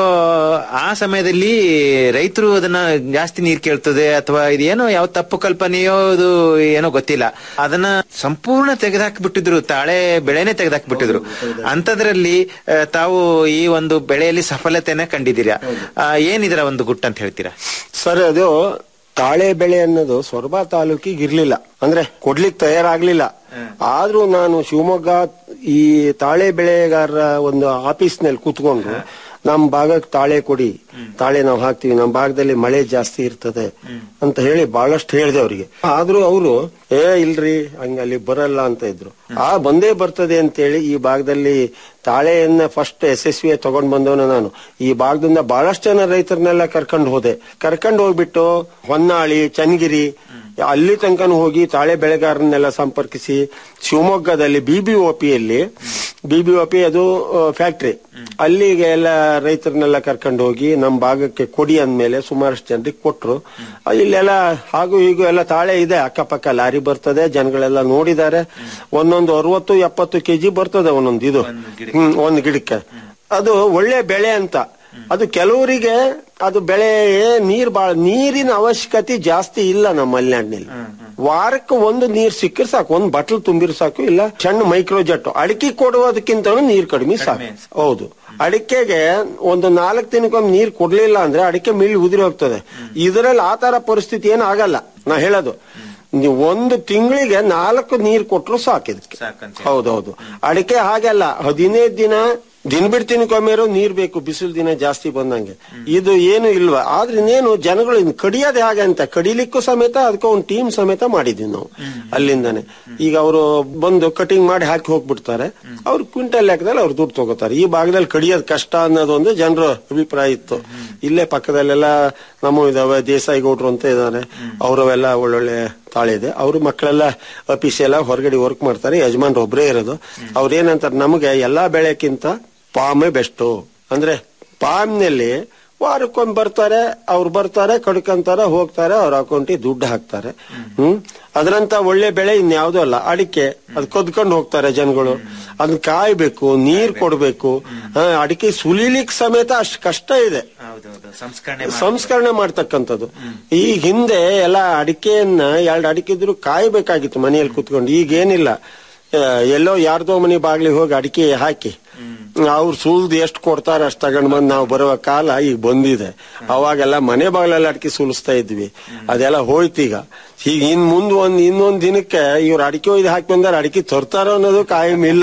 ಆ ಸಮಯದಲ್ಲಿ ರೈತರು ಅದನ್ನ ಜಾಸ್ತಿ ನೀರ್ ಕೇಳ್ತದೆ ಅಥವಾ ಇದೇನೋ ಯಾವ ತಪ್ಪು ಕಲ್ಪನೆಯೋ ಅದು ಏನೋ ಗೊತ್ತಿಲ್ಲ ಅದನ್ನ ಸಂಪೂರ್ಣ ತೆಗೆದಾಕ್ಬಿಟ್ಟಿದ್ರು ತಾಳೆ ಬೆಳೆನೆ ತೆಗೆದಾಕ್ಬಿಟ್ಟಿದ್ರು ಅಂತದ್ರಲ್ಲಿ ಆ, ತಾವು ಈ ಒಂದು ಬೆಳೆಯಲ್ಲಿ ಸಫಲತೆನ ಕಂಡಿದ್ದೀರಾ ಆ, ಏನಿದರ ಒಂದು ಗುಟ್ಟು ಅಂತ ಹೇಳ್ತೀರಾ ಸರ್ ಅದು ತಾಳೆ ಬೆಳೆ ಅನ್ನೋದು ಸೊರಬ ತಾಲೂಕಿಗೆ ಇರ್ಲಿಲ್ಲ ಅಂದ್ರೆ ಕೊಡ್ಲಿಕ್ಕೆ ತಯಾರಾಗ್ಲಿಲ್ಲ ಆದ್ರೂ ನಾನು ಶಿವಮೊಗ್ಗ ಈ ತಾಳೆ ಬೆಳೆಗಾರರ ಒಂದು ಆಫೀಸ್ ನಲ್ಲಿ ಕೂತ್ಕೊಂಡು ನಮ್ ಭಾಗಕ್ಕೆ ತಾಳೆ ಕೊಡಿ ತಾಳೆ ನಾವು ಹಾಕ್ತಿವಿ ನಮ್ಮ ಭಾಗದಲ್ಲಿ ಮಳೆ ಜಾಸ್ತಿ ಇರ್ತದೆ ಅಂತ ಹೇಳಿ ಬಹಳಷ್ಟು ಹೇಳಿದೆ ಅವರಿಗೆ ಆದ್ರೂ ಅವರು ಏ ಇಲ್ರಿ ಹಂಗ ಅಲ್ಲಿ ಬರಲ್ಲ ಅಂತ ಇದ್ರು ಆ ಬಂದೇ ಬರ್ತದೆ ಅಂತೇಳಿ ಈ ಭಾಗದಲ್ಲಿ ತಾಳೆಯನ್ನ ಫಸ್ಟ್ ಯಶಸ್ವಿ ತಗೊಂಡ್ ಬಂದವನ ನಾನು ಈ ಭಾಗದಿಂದ ಬಹಳಷ್ಟು ಜನ ರೈತರನ್ನೆಲ್ಲ ಕರ್ಕೊಂಡು ಹೋದೆ ಕರ್ಕೊಂಡು ಹೋಗ್ಬಿಟ್ಟು ಹೊನ್ನಾಳಿ ಚನ್ನಗಿರಿ ಅಲ್ಲಿ ತನಕನೂ ಹೋಗಿ ತಾಳೆ ಬೆಳೆಗಾರನ್ನೆಲ್ಲ ಸಂಪರ್ಕಿಸಿ ಶಿವಮೊಗ್ಗದಲ್ಲಿ ಬಿಬಿಒಪಿಯಲ್ಲಿ ಬಿಬಿಒಪಿ ಅದು ಫ್ಯಾಕ್ಟ್ರಿ ಅಲ್ಲಿಗೆ ಎಲ್ಲ ರೈತರನ್ನೆಲ್ಲ ಕರ್ಕೊಂಡು ಹೋಗಿ ನಮ್ಮ ಭಾಗಕ್ಕೆ ಕೊಡಿ ಅಂದ್ಮೇಲೆ ಸುಮಾರಷ್ಟು ಜನರಿಗೆ ಕೊಟ್ರು ಆ, ಇಲ್ಲೆಲ್ಲ ಹಾಗೂ ಹೀಗೂ ಎಲ್ಲ ತಾಳೆ ಇದೆ ಅಕ್ಕಪಕ್ಕ ಲಾರಿ ಬರ್ತದೆ ಜನಗಳೆಲ್ಲ ನೋಡಿದ್ದಾರೆ ಒಂದೊಂದು ಅರವತ್ತು ಎಪ್ಪತ್ತು ಕೆಜಿ ಬರ್ತದೆ ಒಂದೊಂದು ಇದು ಹ್ಮ್ ಒಂದು ಗಿಡಕ್ಕೆ ಅದು ಒಳ್ಳೆ ಬೆಳೆ ಅಂತ ಅದು ಕೆಲವರಿಗೆ ಅದು ಬೆಳೆ ನೀರ್ ಬಾಳ ನೀರಿನ ಅವಶ್ಯಕತೆ ಜಾಸ್ತಿ ಇಲ್ಲ ನಮ್ಮ ಮಲೆನಾಡಿನಲ್ಲಿ ವಾರಕ್ಕೆ ಒಂದು ನೀರ್ ಸಿಕ್ಕರೆ ಸಾಕು ಒಂದ್ ಬಟ್ಲ್ ತುಂಬಿರ್ ಸಾಕು ಇಲ್ಲ ಸಣ್ಣ ಮೈಕ್ರೋ ಜಟ್ಟು ಅಡಿಕೆ ಕೊಡುವುದಕ್ಕಿಂತ ನೀರ್ ಕಡಿಮೆ ಸಾಕು ಹೌದು ಅಡಿಕೆಗೆ ಒಂದು ನಾಲ್ಕು ದಿನಕ್ಕೊಮ್ಮೆ ನೀರ್ ಕೊಡ್ಲಿಲ್ಲ ಅಂದ್ರೆ ಅಡಿಕೆ ಮಿಲ್ ಉದುರಿ ಹೋಗ್ತದೆ ಇದರಲ್ಲಿ ಆ ತರ ಪರಿಸ್ಥಿತಿ ಏನು ಆಗಲ್ಲ ನಾ ಹೇಳೋದು ನೀವು ಒಂದು ತಿಂಗಳಿಗೆ ನಾಲ್ಕು ನೀರ್ ಕೊಟ್ರು ಸಾಕು ಇದಕ್ಕೆ ಹೌದೌದು ಅಡಿಕೆ ಹಾಗೆಲ್ಲ ಹದಿನೈದು ದಿನ ದಿನ ಬಿಡ್ತಿನಕ್ಕೊಮ್ಮೆರೋ ನೀರ್ ಬೇಕು ಬಿಸಿಲು ದಿನ ಜಾಸ್ತಿ ಬಂದಂಗೆ ಇದು ಏನು ಇಲ್ವಾ ಆದ್ರೆ ಇನ್ನೇನು ಜನಗಳು ಇನ್ ಕಡಿಯೋದೇ ಹಾಗೆ ಅಂತ ಕಡಿಲಿಕ್ಕೂ ಸಮೇತ ಅದಕ್ಕೆ ಒಂದು ಟೀಮ್ ಸಮೇತ ಮಾಡಿದ್ವಿ ನಾವು ಅಲ್ಲಿಂದಾನೆ ಈಗ ಅವರು ಬಂದು ಕಟಿಂಗ್ ಮಾಡಿ ಹಾಕಿ ಹೋಗ್ಬಿಡ್ತಾರೆ ಅವ್ರು ಕ್ವಿಂಟಲ್ ಲೆಕ್ಕದಲ್ಲಿ ಅವ್ರು ದುಡ್ಡು ತಗೋತಾರೆ ಈ ಭಾಗದಲ್ಲಿ ಕಡಿಯೋದು ಕಷ್ಟ ಅನ್ನೋದೊಂದು ಜನರ ಅಭಿಪ್ರಾಯ ಇತ್ತು ಇಲ್ಲೇ ಪಕ್ಕದಲ್ಲೆಲ್ಲ ನಮ್ಮ ಇದಾವೆ ದೇಸಾಯಿ ಗೌಡ್ರು ಅಂತ ಇದಾರೆ ಅವರವೆಲ್ಲ ಒಳ್ಳೊಳ್ಳೆ ತಾಳೆ ಇದೆ ಅವ್ರ ಮಕ್ಕಳೆಲ್ಲ ಆಫೀಸ್ ಎಲ್ಲ ಹೊರಗಡೆ ವರ್ಕ್ ಮಾಡ್ತಾರೆ ಯಜಮಾನ್ರು ಒಬ್ಬರೇ ಇರೋದು ಅವ್ರೇನಂತಾರೆ ನಮಗೆ ಎಲ್ಲಾ ಬೆಳೆಕ್ಕಿಂತ ಪಾಮೇ ಬೆಸ್ಟು ಅಂದ್ರೆ ಪಾಮ್ನಲ್ಲಿ ವಾರಕ್ಕೊಮ್ಮೆ ಬರ್ತಾರೆ ಅವ್ರು ಬರ್ತಾರೆ ಕಡ್ಕೊಂತಾರೆ ಹೋಗ್ತಾರೆ ಅವ್ರ ಅಕೌಂಟಿಗೆ ದುಡ್ಡು ಹಾಕ್ತಾರೆ ಹ್ಮ್ ಅದ್ರಂತ ಒಳ್ಳೆ ಬೆಳೆ ಇನ್ಯಾವುದೂ ಅಲ್ಲ ಅಡಿಕೆ ಅದ್ ಕದ್ಕೊಂಡು ಹೋಗ್ತಾರೆ ಜನಗಳು ಅದನ್ನ ಕಾಯ್ಬೇಕು ನೀರ್ ಕೊಡ್ಬೇಕು ಆ, ಅಡಿಕೆ ಸುಲಿಲಿಕ್ ಸಮೇತ ಅಷ್ಟು ಕಷ್ಟ ಇದೆ ಸಂಸ್ಕರಣೆ ಸಂಸ್ಕರಣೆ ಮಾಡ್ತಕ್ಕಂಥದ್ದು ಈ ಹಿಂದೆ ಎಲ್ಲ ಅಡಿಕೆಯನ್ನ ಎರಡು ಅಡಿಕೆ ಇದ್ರು ಕಾಯ್ಬೇಕಾಗಿತ್ತು ಮನೆಯಲ್ಲಿ ಕುತ್ಕೊಂಡು ಈಗ ಏನಿಲ್ಲ ಆ, ಎಲ್ಲೋ ಯಾರ್ದೋ ಮನೆ ಬಾಗ್ಲಿಗೆ ಹೋಗಿ ಅಡಿಕೆ ಹಾಕಿ ಅವ್ರು ಸುಲ್ದು ಎಷ್ಟು ಕೊಡ್ತಾರೆ ಅಷ್ಟು ತಗೊಂಡ್ ಬಂದ್ ನಾವು ಬರುವ ಕಾಲ ಈಗ ಬಂದಿದೆ ಅವಾಗೆಲ್ಲ ಮನೆ ಬಾಗ್ಲೆಲ್ಲ ಅಡಿಕೆ ಸುಲಿಸ್ತಾ ಇದ್ವಿ ಅದೆಲ್ಲ ಹೋಯ್ತೀಗ ಈಗ ಇನ್ ಮುಂದ್ ಒಂದ್ ಇನ್ನೊಂದ್ ದಿನಕ್ಕೆ ಇವ್ರು ಅಡಿಕೆ ಒಯ್ದು ಹಾಕಿ ಬಂದಾರ ಅಡಿಕೆ ತರ್ತಾರೋ ಅನ್ನೋದು ಕಾಯಂ ಇಲ್ಲ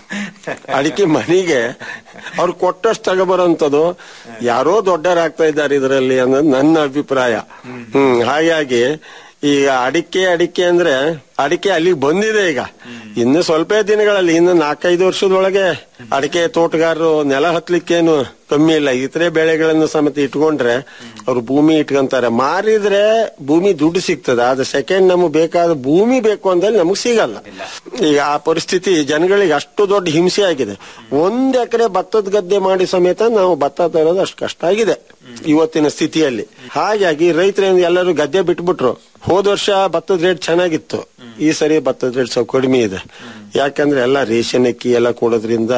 ಅಡಿಕೆ ಮನೆಗೆ ಅವ್ರು ಕೊಟ್ಟಷ್ಟು ತಗೊಬರೋಂಥದ್ದು ಯಾರೋ ದೊಡ್ಡರಾಗ್ತಾ ಇದ್ದಾರೆ ಇದರಲ್ಲಿ ಅನ್ನೋದು ನನ್ನ ಅಭಿಪ್ರಾಯ ಹ್ಮ್ ಹಾಗಾಗಿ ಈಗ ಅಡಿಕೆ ಅಡಿಕೆ ಅಂದ್ರೆ ಅಡಿಕೆ ಅಲ್ಲಿಗೆ ಬಂದಿದೆ ಈಗ ಇನ್ನು ಸ್ವಲ್ಪ ದಿನಗಳಲ್ಲಿ ಇನ್ನು ನಾಲ್ಕೈದು ವರ್ಷದೊಳಗೆ ಅಡಿಕೆ ತೋಟಗಾರರು ನೆಲ ಹತ್ಲಿಕ್ಕೇನು ಕಮ್ಮಿ ಇಲ್ಲ ಇತರೆ ಬೆಳೆಗಳನ್ನು ಸಮೇತ ಇಟ್ಕೊಂಡ್ರೆ ಅವ್ರು ಭೂಮಿ ಇಟ್ಕೊಂತಾರೆ ಮಾರಿದ್ರೆ ಭೂಮಿ ದುಡ್ಡು ಸಿಗ್ತದೆ ಆದ್ರೆ ಸೆಕೆಂಡ್ ನಮಗೆ ಬೇಕಾದ ಭೂಮಿ ಬೇಕು ಅಂದ್ರೆ ನಮಗ್ ಸಿಗಲ್ಲ ಈಗ ಆ ಪರಿಸ್ಥಿತಿ ಜನಗಳಿಗೆ ಅಷ್ಟು ದೊಡ್ಡ ಹಿಂಸೆ ಆಗಿದೆ ಒಂದ್ ಎಕರೆ ಭತ್ತದ ಗದ್ದೆ ಮಾಡಿ ಸಮೇತ ನಾವು ಭತ್ತ ತರೋದು ಅಷ್ಟು ಕಷ್ಟ ಆಗಿದೆ ಇವತ್ತಿನ ಸ್ಥಿತಿಯಲ್ಲಿ ಹಾಗಾಗಿ ರೈತರು ಎಲ್ಲರೂ ಗದ್ದೆ ಬಿಟ್ಬಿಟ್ರು ಹೋದ ವರ್ಷ ಭತ್ತದ ರೇಟ್ ಚೆನ್ನಾಗಿತ್ತು ಈ ಸರಿ ಭತ್ತದ ರೇಟ್ ಸ್ವಲ್ಪ ಕಡಿಮೆ ಇದೆ ಯಾಕಂದ್ರೆ ಎಲ್ಲ ರೇಷನ್ ಅಕ್ಕಿ ಎಲ್ಲ ಕೊಡೋದ್ರಿಂದ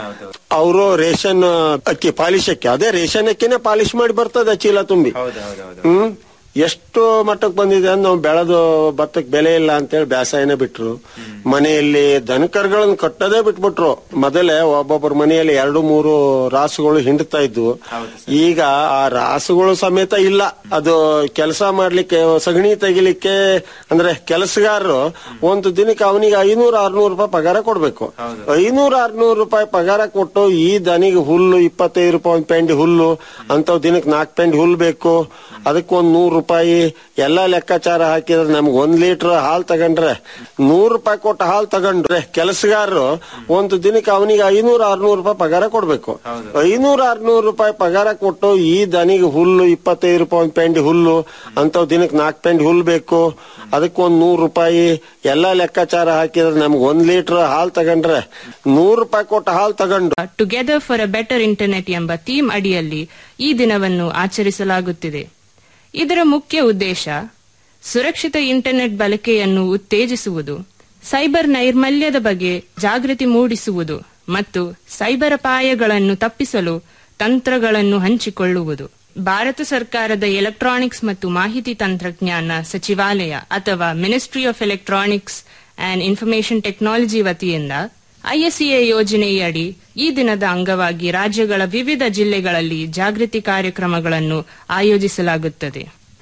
ಅವರು ರೇಷನ್ ಅಕ್ಕಿ ಪಾಲಿಶ್ ಅಕ್ಕಿ ಅದೇ ರೇಷನ್ ಅಕ್ಕಿನೇ ಪಾಲಿಶ್ ಮಾಡಿ ಬರ್ತದೆ ಚೀಲ ತುಂಬಿ ಹ್ಮ್ ಎಷ್ಟು ಮಟ್ಟಕ್ಕೆ ಬಂದಿದೆ ಅಂದ್ರೆ ನಾವು ಬೆಳೆದು ಭತ್ತಕ್ಕೆ ಬೆಲೆ ಇಲ್ಲ ಅಂತೇಳಿ ಬೇಸಾಯನೇ ಬಿಟ್ರು ಮನೆಯಲ್ಲಿ ದನಕರುಗಳನ್ನ ಕಟ್ಟೋದೇ ಬಿಟ್ಬಿಟ್ರು ಮೊದಲೇ ಒಬ್ಬೊಬ್ಬರ ಮನೆಯಲ್ಲಿ ಎರಡು ಮೂರು ರಾಸುಗಳು ಹಿಂಡ್ತಾ ಇದ್ವು ಈಗ ಆ ರಾಸುಗಳು ಸಮೇತ ಇಲ್ಲ ಅದು ಕೆಲಸ ಮಾಡ್ಲಿಕ್ಕೆ ಸಗಣಿ ತೆಗಿಲಿಕ್ಕೆ ಅಂದ್ರೆ ಕೆಲಸಗಾರರು ಒಂದು ದಿನಕ್ಕೆ ಅವನಿಗೆ ಐನೂರು ಆರ್ನೂರು ರೂಪಾಯಿ ಪಗಾರ ಕೊಡ್ಬೇಕು ಐನೂರು ಆರ್ನೂರು ರೂಪಾಯಿ ಪಗಾರ ಕೊಟ್ಟು ಈ ದನಿಗೆ ಹುಲ್ಲು ಇಪ್ಪತ್ತೈದು ರೂಪಾಯಿ ಒಂದು ಪೆಂಡಿ ಹುಲ್ಲು ಅಂತವ್ ದಿನಕ್ಕೆ ನಾಲ್ಕು ಪೆಂಡಿ ಹುಲ್ಲು ಬೇಕು ಅದಕ್ಕೆ ಒಂದ್ ನೂರು ರೂಪಾಯಿ ಎಲ್ಲಾ ಲೆಕ್ಕಾಚಾರ ಹಾಕಿದ್ರೆ ನಮ್ಗೆ ಒಂದ್ ಲೀಟರ್ ಹಾಲ್ ತಗೊಂಡ್ರೆ ನೂರು ರೂಪಾಯಿ ಕೊಟ್ಟು ಹಾಲ್ ತಗೊಂಡ್ರೆ ಕೆಲಸಗಾರರು ಒಂದು ದಿನಕ್ಕೆ ಅವನಿಗೆ ಐನೂರು ಆರ್ನೂರು ರೂಪಾಯಿ ಪಗಾರ ಕೊಡ್ಬೇಕು ಐನೂರು ಆರ್ನೂರು ರೂಪಾಯಿ ಪಗಾರ ಕೊಟ್ಟು ಈ ದನಿಗೆ ಹುಲ್ಲು ಇಪ್ಪತ್ತೈದು ರೂಪಾಯಿ ಒಂದು ಪೆಂಡಿ ಹುಲ್ಲು ಅಂತವ್ ದಿನಕ್ಕೆ ನಾಲ್ಕು ಪೆಂಡಿ ಹುಲ್ಲು ಬೇಕು ಅದಕ್ಕೆ ಒಂದ್ ನೂರು ರೂಪಾಯಿ ಎಲ್ಲಾ ಲೆಕ್ಕಾಚಾರ ಹಾಕಿದ್ರೆ ನಮ್ಗೆ ಒಂದ್ ಲೀಟರ್ ಹಾಲ್ ತಗೊಂಡ್ರೆ ನೂರು ರೂಪಾಯಿ ಕೊಟ್ಟು ಹಾಲ್ ತಗೊಂಡು together for a better internet ಎಂಬ ಥೀಮ್ ಅಡಿಯಲ್ಲಿ ಈ ದಿನವನ್ನು ಆಚರಿಸಲಾಗುತ್ತಿದೆ ಇದರ ಮುಖ್ಯ ಉದ್ದೇಶ ಸುರಕ್ಷಿತ ಇಂಟರ್ನೆಟ್ ಬಳಕೆಯನ್ನು ಉತ್ತೇಜಿಸುವುದು ಸೈಬರ್ ನೈರ್ಮಲ್ಯದ ಬಗ್ಗೆ ಜಾಗೃತಿ ಮೂಡಿಸುವುದು ಮತ್ತು ಸೈಬರ್ ಅಪಾಯಗಳನ್ನು ತಪ್ಪಿಸಲು ತಂತ್ರಗಳನ್ನು ಹಂಚಿಕೊಳ್ಳುವುದು ಭಾರತ ಸರ್ಕಾರದ ಎಲೆಕ್ಟ್ರಾನಿಕ್ಸ್ ಮತ್ತು ಮಾಹಿತಿ ತಂತ್ರಜ್ಞಾನ ಸಚಿವಾಲಯ ಅಥವಾ ministry of electronics and information technology ವತಿಯಿಂದ ಐಎಸ್ಸಿಎ ಯೋಜನೆಯಡಿ ಈ ದಿನದ ಅಂಗವಾಗಿ ರಾಜ್ಯಗಳ ವಿವಿಧ ಜಿಲ್ಲೆಗಳಲ್ಲಿ ಜಾಗೃತಿ ಕಾರ್ಯಕ್ರಮಗಳನ್ನು ಆಯೋಜಿಸಲಾಗುತ್ತದೆ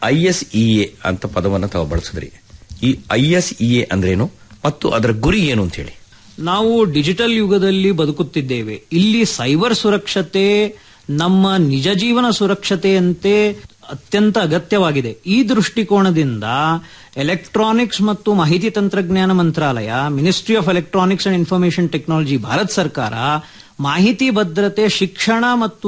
ಐಎಸ್ಇಎ ಅಂತ ಪದವನ್ನು ತಾವು ಬಳಸಿದ್ರಿ ಈ ಐಎಸ್ಇಎ ಅಂದ್ರೇನು ಮತ್ತು ಅದರ ಗುರಿ ಏನು ಅಂತ ಹೇಳಿ ನಾವು ಡಿಜಿಟಲ್ ಯುಗದಲ್ಲಿ ಬದುಕುತ್ತಿದ್ದೇವೆ ಇಲ್ಲಿ ಸೈಬರ್ ಸುರಕ್ಷತೆ ನಮ್ಮ ನಿಜ ಜೀವನ ಸುರಕ್ಷತೆಯಂತೆ ಅತ್ಯಂತ ಅಗತ್ಯವಾಗಿದೆ ಈ ದೃಷ್ಟಿಕೋನದಿಂದ ಎಲೆಕ್ಟ್ರಾನಿಕ್ಸ್ ಮತ್ತು ಮಾಹಿತಿ ತಂತ್ರಜ್ಞಾನ ಮಂತ್ರಾಲಯ ministry of electronics and information technology Bharat ಸರ್ಕಾರ ಮಾಹಿತಿ ಭದ್ರತೆ ಶಿಕ್ಷಣ ಮತ್ತು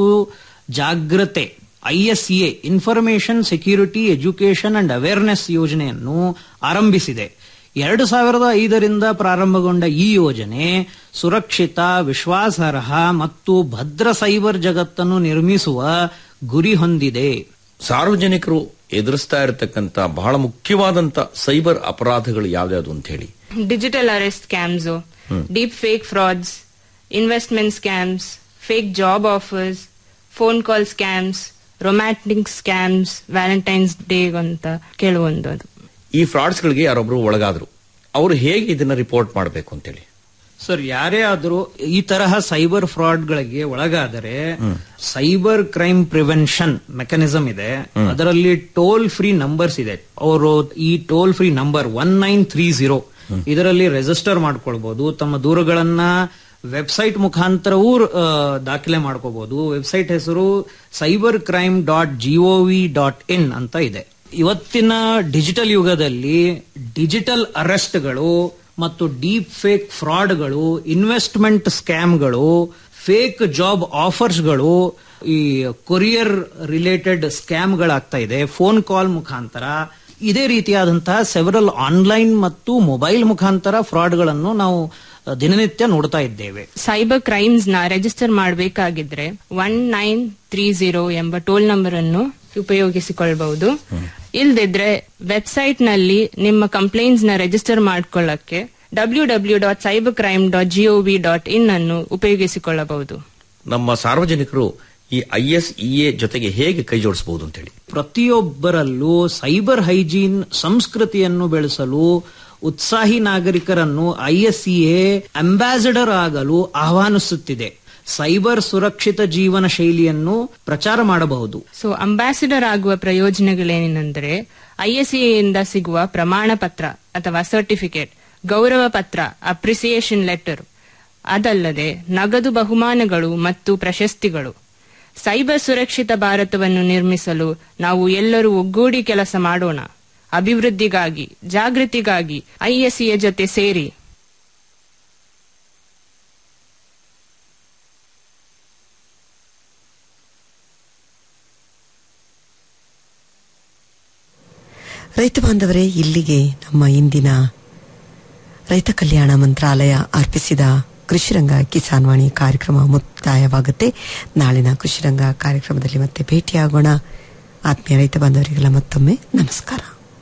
ಜಾಗ್ರತೆ ISA information security education and awareness ಯೋಜನೆಯನ್ನು ಆರಂಭಿಸಿದೆ ಎರಡು ಸಾವಿರದ ಐದರಿಂದ ಪ್ರಾರಂಭಗೊಂಡ ಈ ಯೋಜನೆ ಸುರಕ್ಷಿತ ವಿಶ್ವಾಸಾರ್ಹ ಮತ್ತು ಭದ್ರ ಸೈಬರ್ ಜಗತ್ತನ್ನು ನಿರ್ಮಿಸುವ ಗುರಿ ಹೊಂದಿದೆ ಸಾರ್ವಜನಿಕರು ಎದುರಿಸ್ತಾ ಇರತಕ್ಕಂತ ಬಹಳ ಮುಖ್ಯವಾದಂತ ಸೈಬರ್ ಅಪರಾಧಗಳು ಯಾವ್ಯಾವುದು ಅಂತ ಹೇಳಿ digital arrest scams deep fake frauds investment scams fake job offers phone call scams romantic scams Valentine's day ಅಂತ ಕೆಲವೊಂದು ಅದು ಈ ಫ್ರಾಡ್ಸ್ಗಳಿಗೆ ಯಾರೊಬ್ರು ಒಳಗಾದ್ರು ಅವರು ಹೇಗೆ ಇದನ್ನ ರಿಪೋರ್ಟ್ ಮಾಡಬೇಕು ಅಂತೇಳಿ ಸರ್ ಯಾರೇ ಆದರೂ ಈ ತರಹ ಸೈಬರ್ ಫ್ರಾಡ್ಗಳಿಗೆ ಒಳಗಾದರೆ ಸೈಬರ್ ಕ್ರೈಮ್ ಪ್ರಿವೆನ್ಷನ್ ಮೆಕ್ಯಾನಿಸಮ್ ಇದೆ ಅದರಲ್ಲಿ ಟೋಲ್ ಫ್ರೀ ನಂಬರ್ಸ್ ಇದೆ ಅವರು ಈ toll free number one nine three zero ಇದರಲ್ಲಿ ರಿಜಿಸ್ಟರ್ ಮಾಡ್ಕೊಳ್ಬಹುದು ತಮ್ಮ ದೂರುಗಳನ್ನ ವೆಬ್ಸೈಟ್ ಮುಖಾಂತರವೂ ಆ, ದಾಖಲೆ ಮಾಡ್ಕೋಬಹುದು ವೆಬ್ಸೈಟ್ ಹೆಸರು cyber crime dot G O V dot in ಅಂತ ಇದೆ ಇವತ್ತಿನ ಡಿಜಿಟಲ್ ಯುಗದಲ್ಲಿ ಡಿಜಿಟಲ್ ಅರೆಸ್ಟ್ಗಳು ಮತ್ತು ಡೀಪ್ ಫೇಕ್ ಫ್ರಾಡ್ಗಳು ಇನ್ವೆಸ್ಟ್ಮೆಂಟ್ ಸ್ಕ್ಯಾಮ್ಗಳು ಫೇಕ್ ಜಾಬ್ ಆಫರ್ಸ್ಗಳು ಈ ಕೊರಿಯರ್ ರಿಲೇಟೆಡ್ ಸ್ಕ್ಯಾಮ್ಗಳಾಗ್ತಾ ಇದೆ ಫೋನ್ ಕಾಲ್ ಮುಖಾಂತರ ಇದೇ ರೀತಿಯಾದಂತಹ ಸೆವರಲ್ ಆನ್ಲೈನ್ ಮತ್ತು ಮೊಬೈಲ್ ಮುಖಾಂತರ ಫ್ರಾಡ್ಗಳನ್ನು ನಾವು ದಿನನಿತ್ಯ ನೋಡ್ತಾ ಇದ್ದೇವೆ ಸೈಬರ್ ಕ್ರೈಮ್ಸ್ ನ ರಿಜಿಸ್ಟರ್ ಮಾಡಬೇಕಾಗಿದ್ರೆ ಒನ್ ನೈನ್ ತ್ರೀ ಜೀರೋ ಎಂಬ ಟೋಲ್ ನಂಬರ್ ಅನ್ನು ಉಪಯೋಗಿಸಿಕೊಳ್ಳಬಹುದು ಇಲ್ದಿದ್ರೆ ವೆಬ್ಸೈಟ್ ನಲ್ಲಿ ನಿಮ್ಮ ಕಂಪ್ಲೇಂಟ್ಸ್ ನ ರಿಜಿಸ್ಟರ್ ಮಾಡ್ಕೊಳ್ಳಕ್ಕೆ W W dot cyber crime dot G O V dot in ಅನ್ನು ಉಪಯೋಗಿಸಿಕೊಳ್ಳಬಹುದು ನಮ್ಮ ಸಾರ್ವಜನಿಕರು ಈ ಐಎಸ್ಇಎ ಜೊತೆಗೆ ಹೇಗೆ ಕೈ ಜೋಡಿಸಬಹುದು ಅಂತ ಹೇಳಿ ಪ್ರತಿಯೊಬ್ಬರಲ್ಲೂ ಸೈಬರ್ ಹೈಜೀನ್ ಸಂಸ್ಕೃತಿಯನ್ನು ಬೆಳೆಸಲು ಉತ್ಸಾಹಿ ನಾಗರಿಕರನ್ನು ಐಎಸ್ಸಿಎ ಅಂಬಾಸಿಡರ್ ಆಗಲು ಆಹ್ವಾನಿಸುತ್ತಿದೆ ಸೈಬರ್ ಸುರಕ್ಷಿತ ಜೀವನ ಶೈಲಿಯನ್ನು ಪ್ರಚಾರ ಮಾಡಬಹುದು ಸೊ ಅಂಬಾಸಿಡರ್ ಆಗುವ ಪ್ರಯೋಜನಗಳೇನೆಂದರೆ ಐಎಸ್ಎಯಿಂದ ಸಿಗುವ ಪ್ರಮಾಣ ಪತ್ರ ಅಥವಾ ಸರ್ಟಿಫಿಕೇಟ್ ಗೌರವ ಪತ್ರ ಅಪ್ರಿಸಿಯೇಷನ್ ಲೆಟರ್ ಅದಲ್ಲದೆ ನಗದು ಬಹುಮಾನಗಳು ಮತ್ತು ಪ್ರಶಸ್ತಿಗಳು ಸೈಬರ್ ಸುರಕ್ಷಿತ ಭಾರತವನ್ನು ನಿರ್ಮಿಸಲು ನಾವು ಎಲ್ಲರೂ ಒಗ್ಗೂಡಿ ಕೆಲಸ ಮಾಡೋಣ ಅಭಿವೃದ್ಧಿಗಾಗಿ ಜಾಗೃತಿಗಾಗಿ ಐಎಸ್ಸಿಯ ಜೊತೆ ಸೇರಿ ರೈತ ಬಾಂಧವರೇ ಇಲ್ಲಿಗೆ ನಮ್ಮ ಇಂದಿನ ರೈತ ಕಲ್ಯಾಣ ಮಂತ್ರಾಲಯ ಅರ್ಪಿಸಿದ ಕೃಷಿರಂಗ ಕಿಸಾನ್ ವಾಣಿ ಕಾರ್ಯಕ್ರಮ ಮುಕ್ತಾಯವಾಗುತ್ತೆ ನಾಳಿನ ಕೃಷಿರಂಗ ಕಾರ್ಯಕ್ರಮದಲ್ಲಿ ಮತ್ತೆ ಭೇಟಿಯಾಗೋಣ ಆತ್ಮೀಯ ರೈತ ಬಾಂಧವರಿಗೆಲ್ಲ ಮತ್ತೊಮ್ಮೆ ನಮಸ್ಕಾರ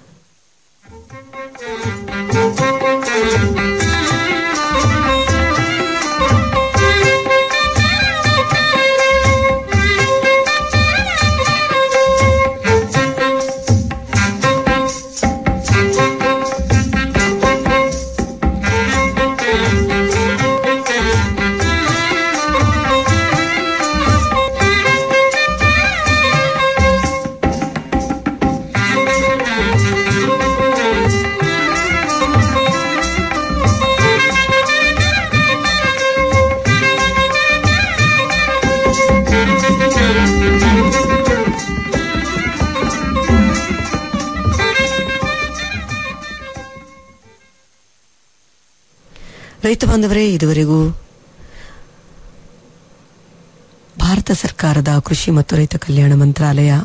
ರೈತ ಬಾಂಧವರೇ ಇದುವರೆಗೂ ಭಾರತ ಸರ್ಕಾರದ ಕೃಷಿ ಮತ್ತು ರೈತ ಕಲ್ಯಾಣ ಮಂತ್ರಾಲಯ